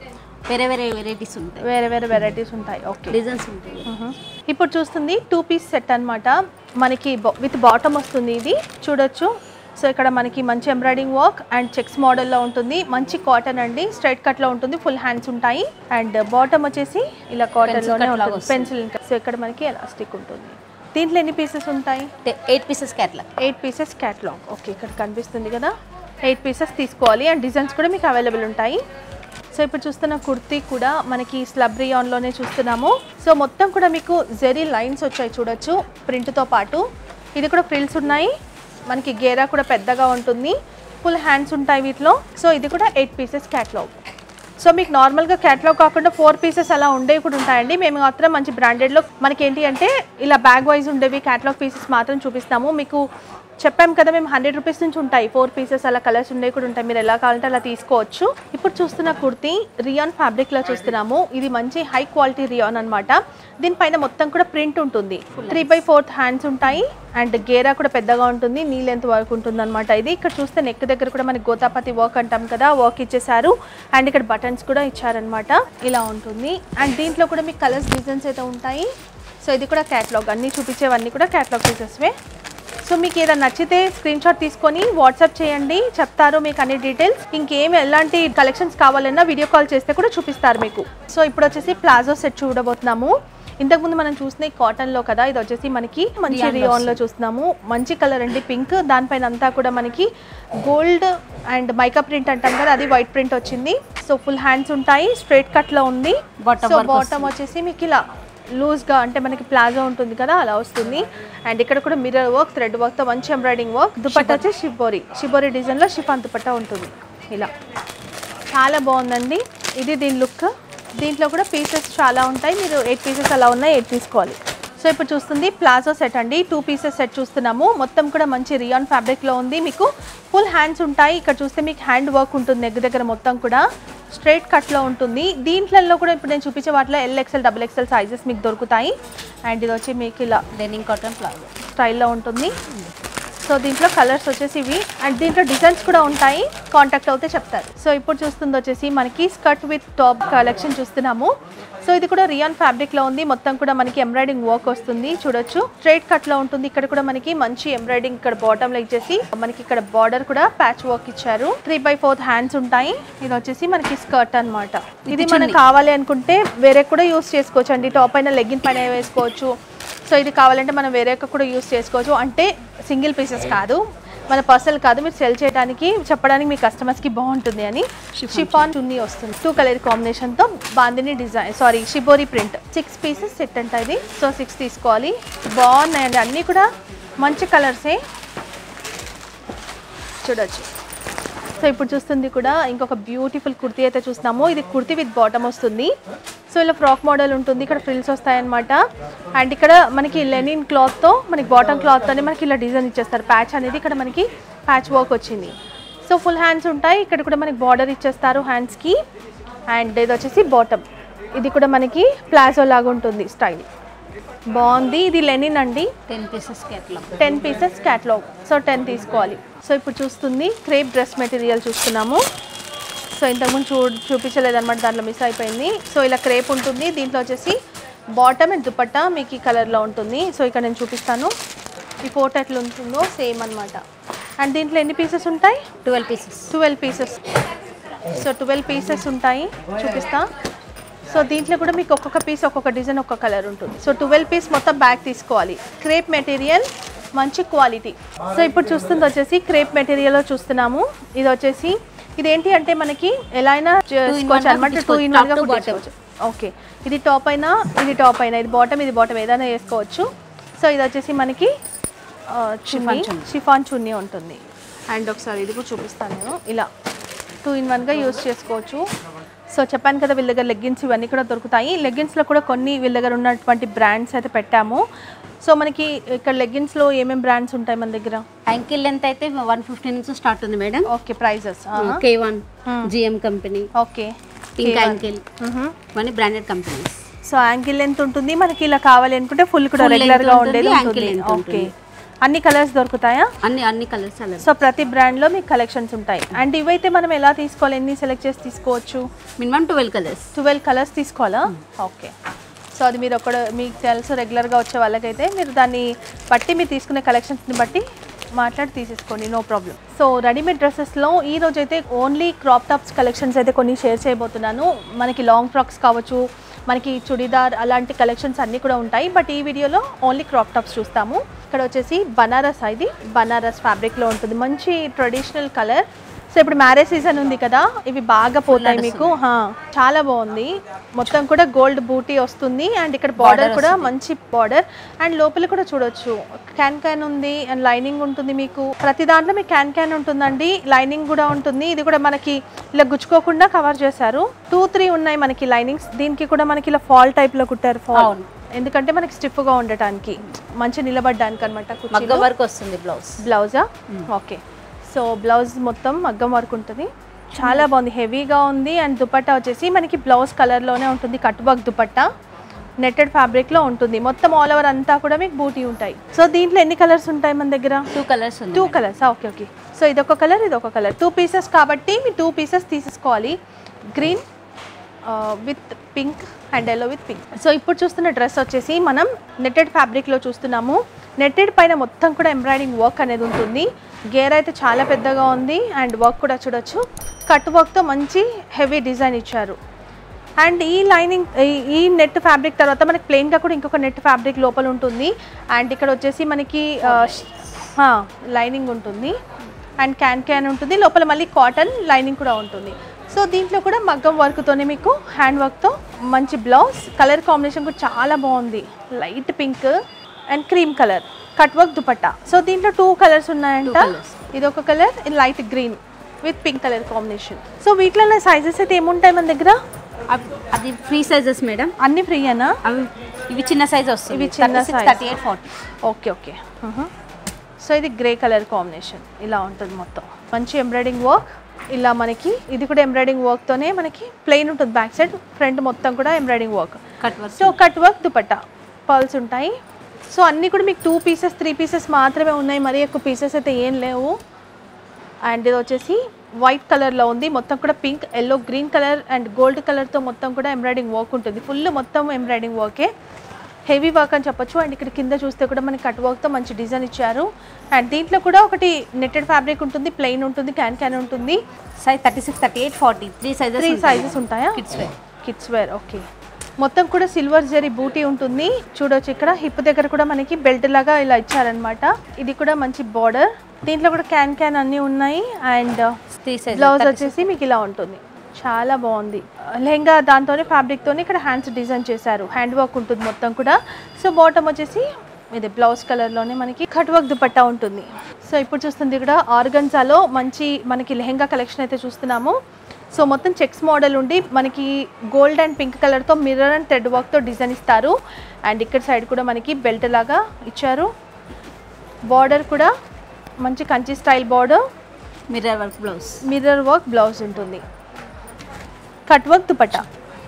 వేరే వేరే వెరైటీస్ ఉంటాయి వేరే వేరే వెరైటీస్ ఉంటాయి ఓకే డిజైన్స్ ఉంటాయి ఇప్పుడు చూస్తుంది టూ పీస్ సెట్ అన్నమాట మనకి విత్ బాటమ్ వస్తుంది ఇది చూడొచ్చు సో ఇక్కడ మనకి మంచి ఎంబ్రాయిడింగ్ వర్క్ అండ్ చెక్స్ మోడల్లో ఉంటుంది మంచి కాటన్ అండి స్ట్రైట్ కట్లో ఉంటుంది ఫుల్ హ్యాండ్స్ ఉంటాయి అండ్ బాటమ్ వచ్చేసి ఇలా కాటన్లోనే cut లాగా ఉంటుంది పెన్సిల్ సో ఇక్కడ మనకి ఎలాస్టిక్ ఉంటుంది దీంట్లో ఎన్ని పీసెస్ ఉంటాయి eight pieces catalogue eight pieces catalogue okay ఇక్కడ కనిపిస్తుంది కదా ఎయిట్ పీసెస్ తీసుకోవాలి అండ్ డిజైన్స్ కూడా మీకు అవైలబుల్ ఉంటాయి సో ఇప్పుడు చూస్తున్న కుర్తీ కూడా మనకి స్లబ్ రియాన్లోనే చూస్తున్నాము సో మొత్తం కూడా మీకు జెరీ లైన్స్ వచ్చాయి చూడొచ్చు ప్రింట్తో పాటు ఇది కూడా ఫ్రిల్స్ ఉన్నాయి మనకి గేరా కూడా పెద్దగా ఉంటుంది ఫుల్ హ్యాండ్స్ ఉంటాయి వీటిలో సో ఇది కూడా ఎయిట్ పీసెస్ క్యాట్లాగ్ సో మీకు నార్మల్గా క్యాట్లాగ్ కాకుండా ఫోర్ పీసెస్ అలా ఉండేవి కూడా ఉంటాయండి మేము మాత్రం మంచి బ్రాండెడ్లో మనకి ఏంటి అంటే ఇలా బ్యాగ్ వైజ్ ఉండేవి క్యాట్లాగ్ పీసెస్ మాత్రం చూపిస్తాము మీకు చెప్పాం కదా మేము హండ్రెడ్ రూపీస్ నుంచి ఉంటాయి ఫోర్ పీసెస్ అలా కలర్స్ ఉండేవి కూడా ఉంటాయి మీరు ఎలా కావాలంటే అలా తీసుకోవచ్చు ఇప్పుడు చూస్తున్న కుర్తీ రియాన్ ఫ్యాబ్రిక్లో చూస్తున్నాము ఇది మంచి హై క్వాలిటీ రియాన్ అన్నమాట దీనిపైన మొత్తం కూడా ప్రింట్ ఉంటుంది త్రీ బై ఫోర్త్ హ్యాండ్స్ ఉంటాయి అండ్ గేరా కూడా పెద్దగా ఉంటుంది నీ లెంత్ వర్క్ ఉంటుంది అనమాట ఇది ఇక్కడ చూస్తే నెక్ దగ్గర కూడా మనకి గోతాపతి వర్క్ అంటాం కదా వర్క్ ఇచ్చేసారు అండ్ ఇక్కడ బటన్స్ కూడా ఇచ్చారనమాట ఇలా ఉంటుంది అండ్ దీంట్లో కూడా మీకు కలర్స్ డిజైన్స్ అయితే ఉంటాయి సో ఇది కూడా క్యాట్లాగ్ అన్నీ చూపించేవన్నీ కూడా క్యాట్లాగ్ పీసెస్వే సో మీకు ఏదైనా నచ్చితే స్క్రీన్ షాట్ తీసుకొని వాట్సాప్ చేయండి చెప్తారు మీకు అన్ని డీటెయిల్స్ ఇంకేం ఎలాంటి కలెక్షన్స్ కావాలన్నా వీడియో కాల్ చేస్తే కూడా చూపిస్తారు మీకు సో ఇప్పుడు వచ్చేసి ప్లాజో సెట్ చూడబోతున్నాము ఇంతకుముందు మనం చూసిన కాటన్ లో కదా ఇది వచ్చేసి మనకి మంచి Rayon లో రియాన్ లో చూస్తున్నాము మంచి కలర్ అండి పింక్ దానిపైన అంతా కూడా మనకి గోల్డ్ అండ్ మైకా ప్రింట్ అంటాం కదా అది వైట్ ప్రింట్ వచ్చింది సో ఫుల్ హ్యాండ్స్ ఉంటాయి స్ట్రైట్ కట్ లో ఉంది Bottom సో work బాటమ్ వచ్చేసి మీకు ఇలా లూజ్గా అంటే మనకి ప్లాజో ఉంటుంది కదా అలా వస్తుంది అండ్ ఇక్కడ కూడా మిర్రర్ వర్క్ థ్రెడ్ వర్క్తో మంచి ఎంబ్రాయిడింగ్ వర్క్ దుపట్టా వచ్చి షిబోరి షిబోరి డిజైన్లో షిఫాన్ దుపట్టా ఉంటుంది ఇలా చాలా బాగుందండి ఇది దీని లుక్ దీంట్లో కూడా పీసెస్ చాలా ఉంటాయి మీరు ఎయిట్ పీసెస్ అలా ఉన్నాయి ఎయిట్ తీసుకోవాలి సో ఇప్పుడు చూస్తుంది ప్లాజో సెట్ అండి టూ పీసెస్ సెట్ చూస్తున్నాము మొత్తం కూడా మంచి రియాన్ ఫ్యాబ్రిక్లో ఉంది మీకు ఫుల్ హ్యాండ్స్ ఉంటాయి ఇక్కడ చూస్తే మీకు హ్యాండ్ వర్క్ ఉంటుంది నెక్ దగ్గర మొత్తం కూడా స్ట్రైట్ కట్లో ఉంటుంది దీంట్లలో కూడా ఇప్పుడు నేను చూపించే వాటిలో L XL double XL sizes మీకు దొరుకుతాయి అండ్ ఇది వచ్చి మీకు ఇలా డెనింగ్ కాటన్ ప్లాజో స్టైల్లో ఉంటుంది సో దీంట్లో కలర్స్ వచ్చేసి ఇవి అండ్ దీంట్లో డిజైన్స్ కూడా ఉంటాయి కాంటాక్ట్ అవుతే చెప్తారు సో ఇప్పుడు చూస్తుంది వచ్చేసి మనకి స్కర్ట్ విత్ టాప్ కలెక్షన్ చూస్తున్నాము సో ఇది కూడా రియాన్ ఫ్యాబ్రిక్ లో ఉంది మొత్తం కూడా మనకి ఎంబ్రాయిడింగ్ వర్క్ వస్తుంది చూడొచ్చు స్ట్రైట్ కట్ లో ఉంటుంది ఇక్కడ కూడా మనకి మంచి ఎంబ్రాయిడింగ్ ఇక్కడ బాటమ్ లో ఇచ్చేసి మనకి ఇక్కడ బార్డర్ కూడా ప్యాచ్ వర్క్ ఇచ్చారు త్రీ బై ఫోర్త్ హ్యాండ్స్ ఉంటాయి ఇది వచ్చేసి మనకి స్కర్ట్ అన్నమాట ఇది మనకు కావాలి అనుకుంటే వేరే కూడా యూస్ చేసుకోవచ్చు అండి టాప్ అయినా లెగ్గిన్ పైన వేసుకోవచ్చు సో ఇది కావాలంటే మనం వేరే కూడా యూస్ చేసుకోవచ్చు అంటే సింగిల్ పీసెస్ కాదు మన పర్సనల్ కాదు మీరు సెల్ చేయడానికి చెప్పడానికి మీ కస్టమర్స్కి బాగుంటుంది అని షిఫాన్ చున్నీ వస్తుంది టూ కలర్ కాంబినేషన్తో bandhani design sari shibori print six pieces set అంట ఇది సో సిక్స్ తీసుకోవాలి బాగున్నాయండి అన్నీ కూడా మంచి కలర్సే చూడొచ్చు సో ఇప్పుడు చూస్తుంది కూడా ఇంకొక బ్యూటిఫుల్ కుర్తీ అయితే చూస్తున్నాము ఇది కుర్తీ విత్ బాటమ్ వస్తుంది సో ఇలా ఫ్రాక్ మోడల్ ఉంటుంది ఇక్కడ ఫ్రిల్స్ వస్తాయన్నమాట అండ్ ఇక్కడ మనకి లెనిన్ క్లాత్తో మనకి బాటమ్ క్లాత్తోనే మనకి ఇలా డిజైన్ ఇచ్చేస్తారు ప్యాచ్ అనేది ఇక్కడ మనకి ప్యాచ్ వర్క్ వచ్చింది సో ఫుల్ హ్యాండ్స్ ఉంటాయి ఇక్కడ కూడా మనకి బార్డర్ ఇచ్చేస్తారు హ్యాండ్స్కి అండ్ ఇది వచ్చేసి బాటమ్ ఇది కూడా మనకి ప్లాజో లాగా ఉంటుంది స్టైల్ బాగుంది ఇది లెనిన్ అండి ten pieces catalogue ten pieces catalogue so ten తీసుకోవాలి సో ఇప్పుడు చూస్తుంది క్రేప్ డ్రెస్ మెటీరియల్ చూస్తున్నాము సో ఇంతకుముందు చూ చూపించలేదన్నమాట దాంట్లో మిస్ అయిపోయింది సో ఇలా క్రేప్ ఉంటుంది దీంట్లో వచ్చేసి బాటమ్ అండ్ దుపట్టా మీకు ఈ కలర్లో ఉంటుంది సో ఇక్కడ నేను చూపిస్తాను ఈ ఫోటో ఎట్లా ఉంటుందో సేమ్ అన్నమాట అండ్ దీంట్లో ఎన్ని పీసెస్ ఉంటాయి twelve pieces twelve pieces so twelve pieces ఉంటాయి చూపిస్తా సో దీంట్లో కూడా మీకు ఒక్కొక్క పీస్ ఒక్కొక్క డిజైన్ ఒక్కొక్క కలర్ ఉంటుంది సో ట్వెల్వ్ పీస్ మొత్తం బ్యాగ్ తీసుకోవాలి క్రేప్ మెటీరియల్ మంచి క్వాలిటీ సో ఇప్పుడు చూస్తుంది వచ్చేసి క్రేప్ మెటీరియల్లో చూస్తున్నాము ఇది వచ్చేసి ఇది ఏంటి అంటే మనకి ఎలా అయినా చేసుకోవచ్చు అనమాట టూ ఇన్ వన్గా Top to కుట్టించుకోవచ్చు ఓకే ఇది టాప్ అయినా ఇది టాప్ అయినా ఇది బాటమ్ ఇది బాటమ్ ఏదైనా వేసుకోవచ్చు సో ఇది వచ్చేసి మనకి ఆ, చున్నీ షిఫాన్ చున్నీ ఉంటుంది అండ్ ఒకసారి ఇది కూడా చూపిస్తాను నేను ఇలా టూ ఇన్ వన్గా యూస్ చేసుకోవచ్చు సో చెప్పాను కదా వీళ్ళ దగ్గర లెగ్గిన్స్ ఇవన్నీ కూడా దొరుకుతాయి లెగ్గిన్స్లో కూడా కొన్ని వీళ్ళ దగ్గర ఉన్నటువంటి బ్రాండ్స్ అయితే పెట్టాము సో మనకి ఇక్కడ లెగ్గిన్స్లో ఏమేమి బ్రాండ్స్ ఉంటాయి మన దగ్గర యాంకిల్ లెంత్ అయితే వన్ ఫిఫ్టీ నుంచి స్టార్ట్ ఉంది మేడం ఓకే ప్రైజెస్ కే one GM company okay pink ankle ఇవన్నీ branded companies so ankle length ఉంటుంది మనకి ఇలా కావాలి అనుకుంటే ఫుల్ కూడా Full రెగ్యులర్ length గా ఉంటుంది, ఉండేది ankle ఉంటుంది length ఓకే ఉంటుంది. అన్ని కలర్స్ దొరుకుతాయా అన్ని అన్ని కలర్స్ అలా సో ప్రతి బ్రాండ్లో మీకు కలెక్షన్స్ ఉంటాయి అండ్ ఇవైతే మనం ఎలా తీసుకోవాలి ఎన్ని సెలెక్ట్ చేసి తీసుకోవచ్చు minimum twelve colours twelve colours తీసుకోవాలా ఓకే సో అది మీరు ఒక మీకు తెలుసు రెగ్యులర్గా వచ్చే వాళ్ళకైతే మీరు దాన్ని బట్టి మీరు తీసుకునే కలెక్షన్స్ని బట్టి మాట్లాడి తీసేసుకోండి నో ప్రాబ్లం సో రెడీమేడ్ డ్రెస్సెస్లో ఈ రోజు అయితే ఓన్లీ క్రాప్ టాప్స్ కలెక్షన్స్ అయితే కొన్ని షేర్ చేయబోతున్నాను మనకి లాంగ్ ఫ్రాక్స్ కావచ్చు మనకి చుడిదార్ అలాంటి కలెక్షన్స్ అన్నీ కూడా ఉంటాయి బట్ ఈ వీడియోలో ఓన్లీ క్రాప్ టాప్స్ చూస్తాము ఇక్కడ వచ్చేసి బనారస్ ఇది బనారస్ ఫ్యాబ్రిక్లో ఉంటుంది మంచి ట్రెడిషనల్ కలర్ సో ఇప్పుడు మ్యారేజ్ సీజన్ ఉంది కదా ఇవి బాగా పోతాయి మీకు హా, చాలా బాగుంది మొత్తం కూడా గోల్డ్ బూటీ వస్తుంది అండ్ ఇక్కడ బార్డర్ కూడా మంచి బార్డర్ అండ్ లోపల కూడా చూడొచ్చు క్యాన్ క్యాన్ ఉంది అండ్ లైనింగ్ ఉంటుంది మీకు ప్రతి దాంట్లో మీకు క్యాన్ క్యాన్ ఉంటుందండి లైనింగ్ కూడా ఉంటుంది ఇది కూడా మనకి ఇలా గుచ్చుకోకుండా కవర్ చేశారు టూ త్రీ ఉన్నాయి మనకి లైనింగ్స్ దీనికి కూడా మనకి ఇలా ఫాల్ టైప్ లో కుట్టారు ఫాల్ అవును. ఎందుకంటే మనకి స్టిఫ్ గా ఉండటానికి మంచి నిలబడడానికి అనమాట మగ్గ వర్క్ వస్తుంది బ్లౌజ్ బ్లౌజా ఓకే సో బ్లౌజ్ మొత్తం మగ్గం వర్క్ ఉంటుంది చాలా బాగుంది హెవీగా ఉంది అండ్ దుపట్టా వచ్చేసి మనకి బ్లౌజ్ కలర్లోనే ఉంటుంది కట్ వర్క్ దుపట్టా నెట్టెడ్ ఫ్యాబ్రిక్లో ఉంటుంది మొత్తం ఆల్ ఓవర్ అంతా కూడా మీకు బూటీ ఉంటాయి సో దీంట్లో ఎన్ని కలర్స్ ఉంటాయి మన దగ్గర టూ కలర్స్ ఉంది two colours okay okay so ఇదొక కలర్ ఇదొక కలర్ టూ పీసెస్ కాబట్టి మీ టూ పీసెస్ తీసేసుకోవాలి green with pink and yellow with pink so ఇప్పుడు చూస్తున్న డ్రెస్ వచ్చేసి మనం నెట్టెడ్ ఫ్యాబ్రిక్లో చూస్తున్నాము నెట్టెడ్ పైన మొత్తం కూడా ఎంబ్రాయిడింగ్ వర్క్ అనేది ఉంటుంది గేర్ అయితే చాలా పెద్దగా ఉంది అండ్ వర్క్ కూడా చూడొచ్చు కట్ వర్క్తో మంచి హెవీ డిజైన్ ఇచ్చారు అండ్ ఈ లైనింగ్ ఈ- ఈ నెట్ ఫ్యాబ్రిక్ తర్వాత మనకి ప్లెయిన్గా కూడా ఇంకొక నెట్ ఫ్యాబ్రిక్ లోపల ఉంటుంది అండ్ ఇక్కడ వచ్చేసి మనకి లైనింగ్ ఉంటుంది అండ్ క్యాన్ క్యాన్ ఉంటుంది లోపల మళ్ళీ కాటన్ లైనింగ్ కూడా ఉంటుంది సో దీంట్లో కూడా మగ్గం వర్క్తోనే మీకు హ్యాండ్ వర్క్తో మంచి బ్లౌజ్ కలర్ కాంబినేషన్ కూడా చాలా బాగుంది light pink and cream colour cut work dupatta so దీంట్లో టూ కలర్స్ ఉన్నాయంట colours. ఇది ఒక కలర్ ఇది light green with pink colour combination so వీటిలో సైజెస్ అయితే ఏముంటాయి మన దగ్గర అవి- అది ఫ్రీ సైజెస్ మేడం అన్ని ఫ్రీయేనా అవి ఇవి చిన్న సైజ్ వస్తుంది ఇవి చిన్న size. Thirty eight forty okay okay so ఇది గ్రే కలర్ కాంబినేషన్ ఇలా ఉంటుంది మొత్తం మంచి ఎంబ్రాయిడింగ్ వర్క్ ఇలా మనకి ఇది కూడా ఎంబ్రాయిడింగ్ వర్క్తోనే మనకి ప్లెయిన్ ఉంటుంది బ్యాక్ సైడ్ ఫ్రంట్ మొత్తం కూడా embroidering work cut work so cut work dupatta pearls ఉంటాయి సో అన్నీ కూడా మీకు టూ పీసెస్ త్రీ పీసెస్ మాత్రమే ఉన్నాయి మరీ ఎక్కువ పీసెస్ అయితే ఏం లేవు అండ్ ఇది వచ్చేసి వైట్ కలర్లో ఉంది మొత్తం కూడా pink yellow green colour and gold కలర్తో మొత్తం కూడా ఎంబ్రాయిడింగ్ వర్క్ ఉంటుంది ఫుల్ మొత్తం ఎంబ్రాయిడింగ్ వర్కే హెవీ వర్క్ అని చెప్పొచ్చు అండ్ ఇక్కడ కింద చూస్తే కూడా మనకి కట్ వర్క్తో మంచి డిజైన్ ఇచ్చారు అండ్ దీంట్లో కూడా ఒకటి నెట్టెడ్ ఫ్యాబ్రిక్ ఉంటుంది ప్లెయిన్ ఉంటుంది క్యాన్ క్యాన్ ఉంటుంది size thirty six thirty eight forty three sizes three sizes ఉంటాయా kids wear kids wear okay మొత్తం కూడా సిల్వర్ జరీ బూటీ ఉంటుంది చూడొచ్చు ఇక్కడ హిప్ దగ్గర కూడా మనకి బెల్ట్ లాగా ఇలా ఇచ్చారనమాట ఇది కూడా మంచి బార్డర్ దీంట్లో కూడా క్యాన్ క్యాన్ అన్నీ ఉన్నాయి అండ్ త్రీ సైజ్ బ్లౌజ్ వచ్చేసి మీకు ఇలా ఉంటుంది చాలా బాగుంది లెహంగా దాంతోనే ఫ్యాబ్రిక్తోనే ఇక్కడ హ్యాండ్స్ డిజైన్ చేశారు హ్యాండ్ వర్క్ ఉంటుంది మొత్తం కూడా సో బాటమ్ వచ్చేసి ఇది బ్లౌజ్ కలర్లోనే మనకి కట్ వర్క్ దుపట్టా ఉంటుంది సో ఇప్పుడు చూస్తుంది ఇక్కడ ఆర్గన్జాలో మంచి మనకి లెహంగా కలెక్షన్ అయితే చూస్తున్నాము సో మొత్తం చెక్స్ మోడల్ ఉండి మనకి గోల్డ్ అండ్ పింక్ కలర్తో మిర్రర్ అండ్ థ్రెడ్ వర్క్తో డిజైన్ ఇస్తారు అండ్ ఇక్కడ సైడ్ కూడా మనకి బెల్ట్ లాగా ఇచ్చారు బార్డర్ కూడా మంచి Kanchi style border mirror work blouse mirror work blouse ఉంటుంది కట్ వర్క్ దుపట్టా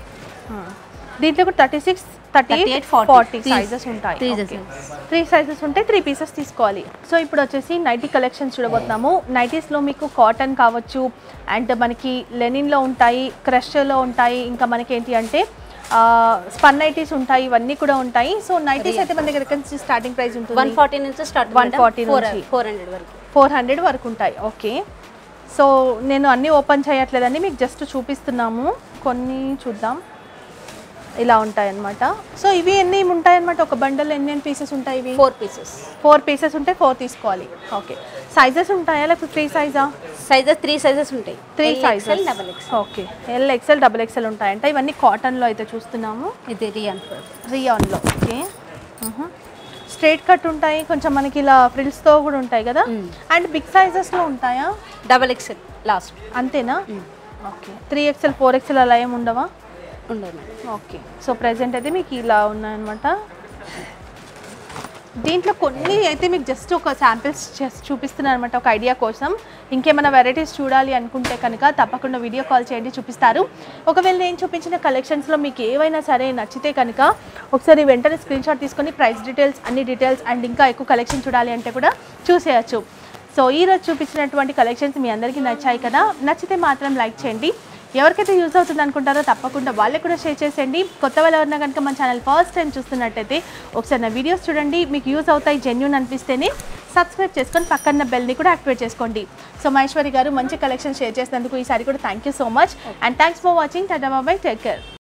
దీంట్లో కూడా thirty six thirty 38, eight 40. Forty Three- sizes ఉంటాయి three Okay. sizes. Three sizes ఉంటాయి త్రీ పీసెస్ తీసుకోవాలి సో ఇప్పుడు వచ్చేసి నైటీ కలెక్షన్స్ చూడబోతున్నాము నైటీస్లో మీకు కాటన్ కావచ్చు అండ్ మనకి లెనిన్లో ఉంటాయి క్రష్లో ఉంటాయి ఇంకా మనకి ఏంటి అంటే స్పన్ నైటీస్ ఉంటాయి ఇవన్నీ కూడా ఉంటాయి సో నైటీస్ అయితే మన దగ్గర ఎక్కడి నుంచి స్టార్టింగ్ ప్రైస్ వన్ ఉంటుంది ఫార్టీ నుంచి స్టార్ట్ 140 ఫోర్ నుంచి. ఫోర్ హండ్రెడ్ వరకు ఫోర్ హండ్రెడ్ వరకు ఉంటాయి ఓకే సో నేను అన్నీ ఓపెన్ చేయట్లేదని మీకు జస్ట్ చూపిస్తున్నాము కొన్ని చూద్దాం ఇలా ఉంటాయి అన్నమాట సో ఇవి ఎన్ని ఉంటాయి అనమాట ఒక బండల్ ఎన్ని ఎన్ని పీసెస్ ఉంటాయి ఇవి ఫోర్ పీసెస్ ఫోర్ పీసెస్ ఉంటే ఫోర్ తీసుకోవాలి ఓకే సైజెస్ ఉంటాయా లేకపోతే త్రీ సైజా సైజెస్ త్రీ సైజెస్ ఉంటాయి three L, sizes XL, double X okay L XL double XL ఉంటాయంట ఇవన్నీ కాటన్లో అయితే చూస్తున్నాము ఇది రియాన్ రియాన్లో ఓకే స్ట్రైట్ కట్ ఉంటాయి కొంచెం మనకి ఇలా ఫ్రిల్స్తో కూడా ఉంటాయి కదా అండ్ బిగ్ సైజెస్లో ఉంటాయా డబల్ ఎక్స్ఎల్ లాస్ట్ అంతేనా okay three XL four XL అలా ఏమి ఉండవా ఉండదు మేడం ఓకే సో ప్రెజెంట్ అయితే మీకు ఇలా ఉన్నాయన్నమాట దీంట్లో కొన్ని అయితే మీకు జస్ట్ ఒక శాంపిల్స్ చూపిస్తున్నాను అనమాట ఒక ఐడియా కోసం ఇంకేమైనా వెరైటీస్ చూడాలి అనుకుంటే కనుక తప్పకుండా వీడియో కాల్ చేయండి చూపిస్తారు ఒకవేళ నేను చూపించిన కలెక్షన్స్లో మీకు ఏవైనా సరే నచ్చితే కనుక ఒకసారి వెంటనే స్క్రీన్ షాట్ తీసుకొని ప్రైస్ డీటెయిల్స్ అన్ని డీటెయిల్స్ అండ్ ఇంకా ఎక్కువ కలెక్షన్ చూడాలి అంటే కూడా చూసేయచ్చు సో ఈరోజు చూపించినటువంటి కలెక్షన్స్ మీ అందరికీ నచ్చాయి కదా నచ్చితే మాత్రం లైక్ చేయండి ఎవరికైతే యూజ్ అవుతుంది అనుకుంటారో తప్పకుండా వాళ్ళకి కూడా షేర్ చేసేయండి కొత్త వాళ్ళు ఎవరైనా కనుక మన ఛానల్ ఫస్ట్ టైం చూస్తున్నట్టయితే ఒకసారి నా వీడియోస్ చూడండి మీకు యూజ్ అవుతాయి జెన్యున్ అనిపిస్తేనే సబ్స్క్రైబ్ చేసుకొని పక్కన బెల్ని కూడా యాక్టివేట్ చేసుకోండి సో మహేశ్వరి గారు మంచి కలెక్షన్ షేర్ చేసినందుకు ఈసారి కూడా thank you so much and thanks for watching tata bye bye take care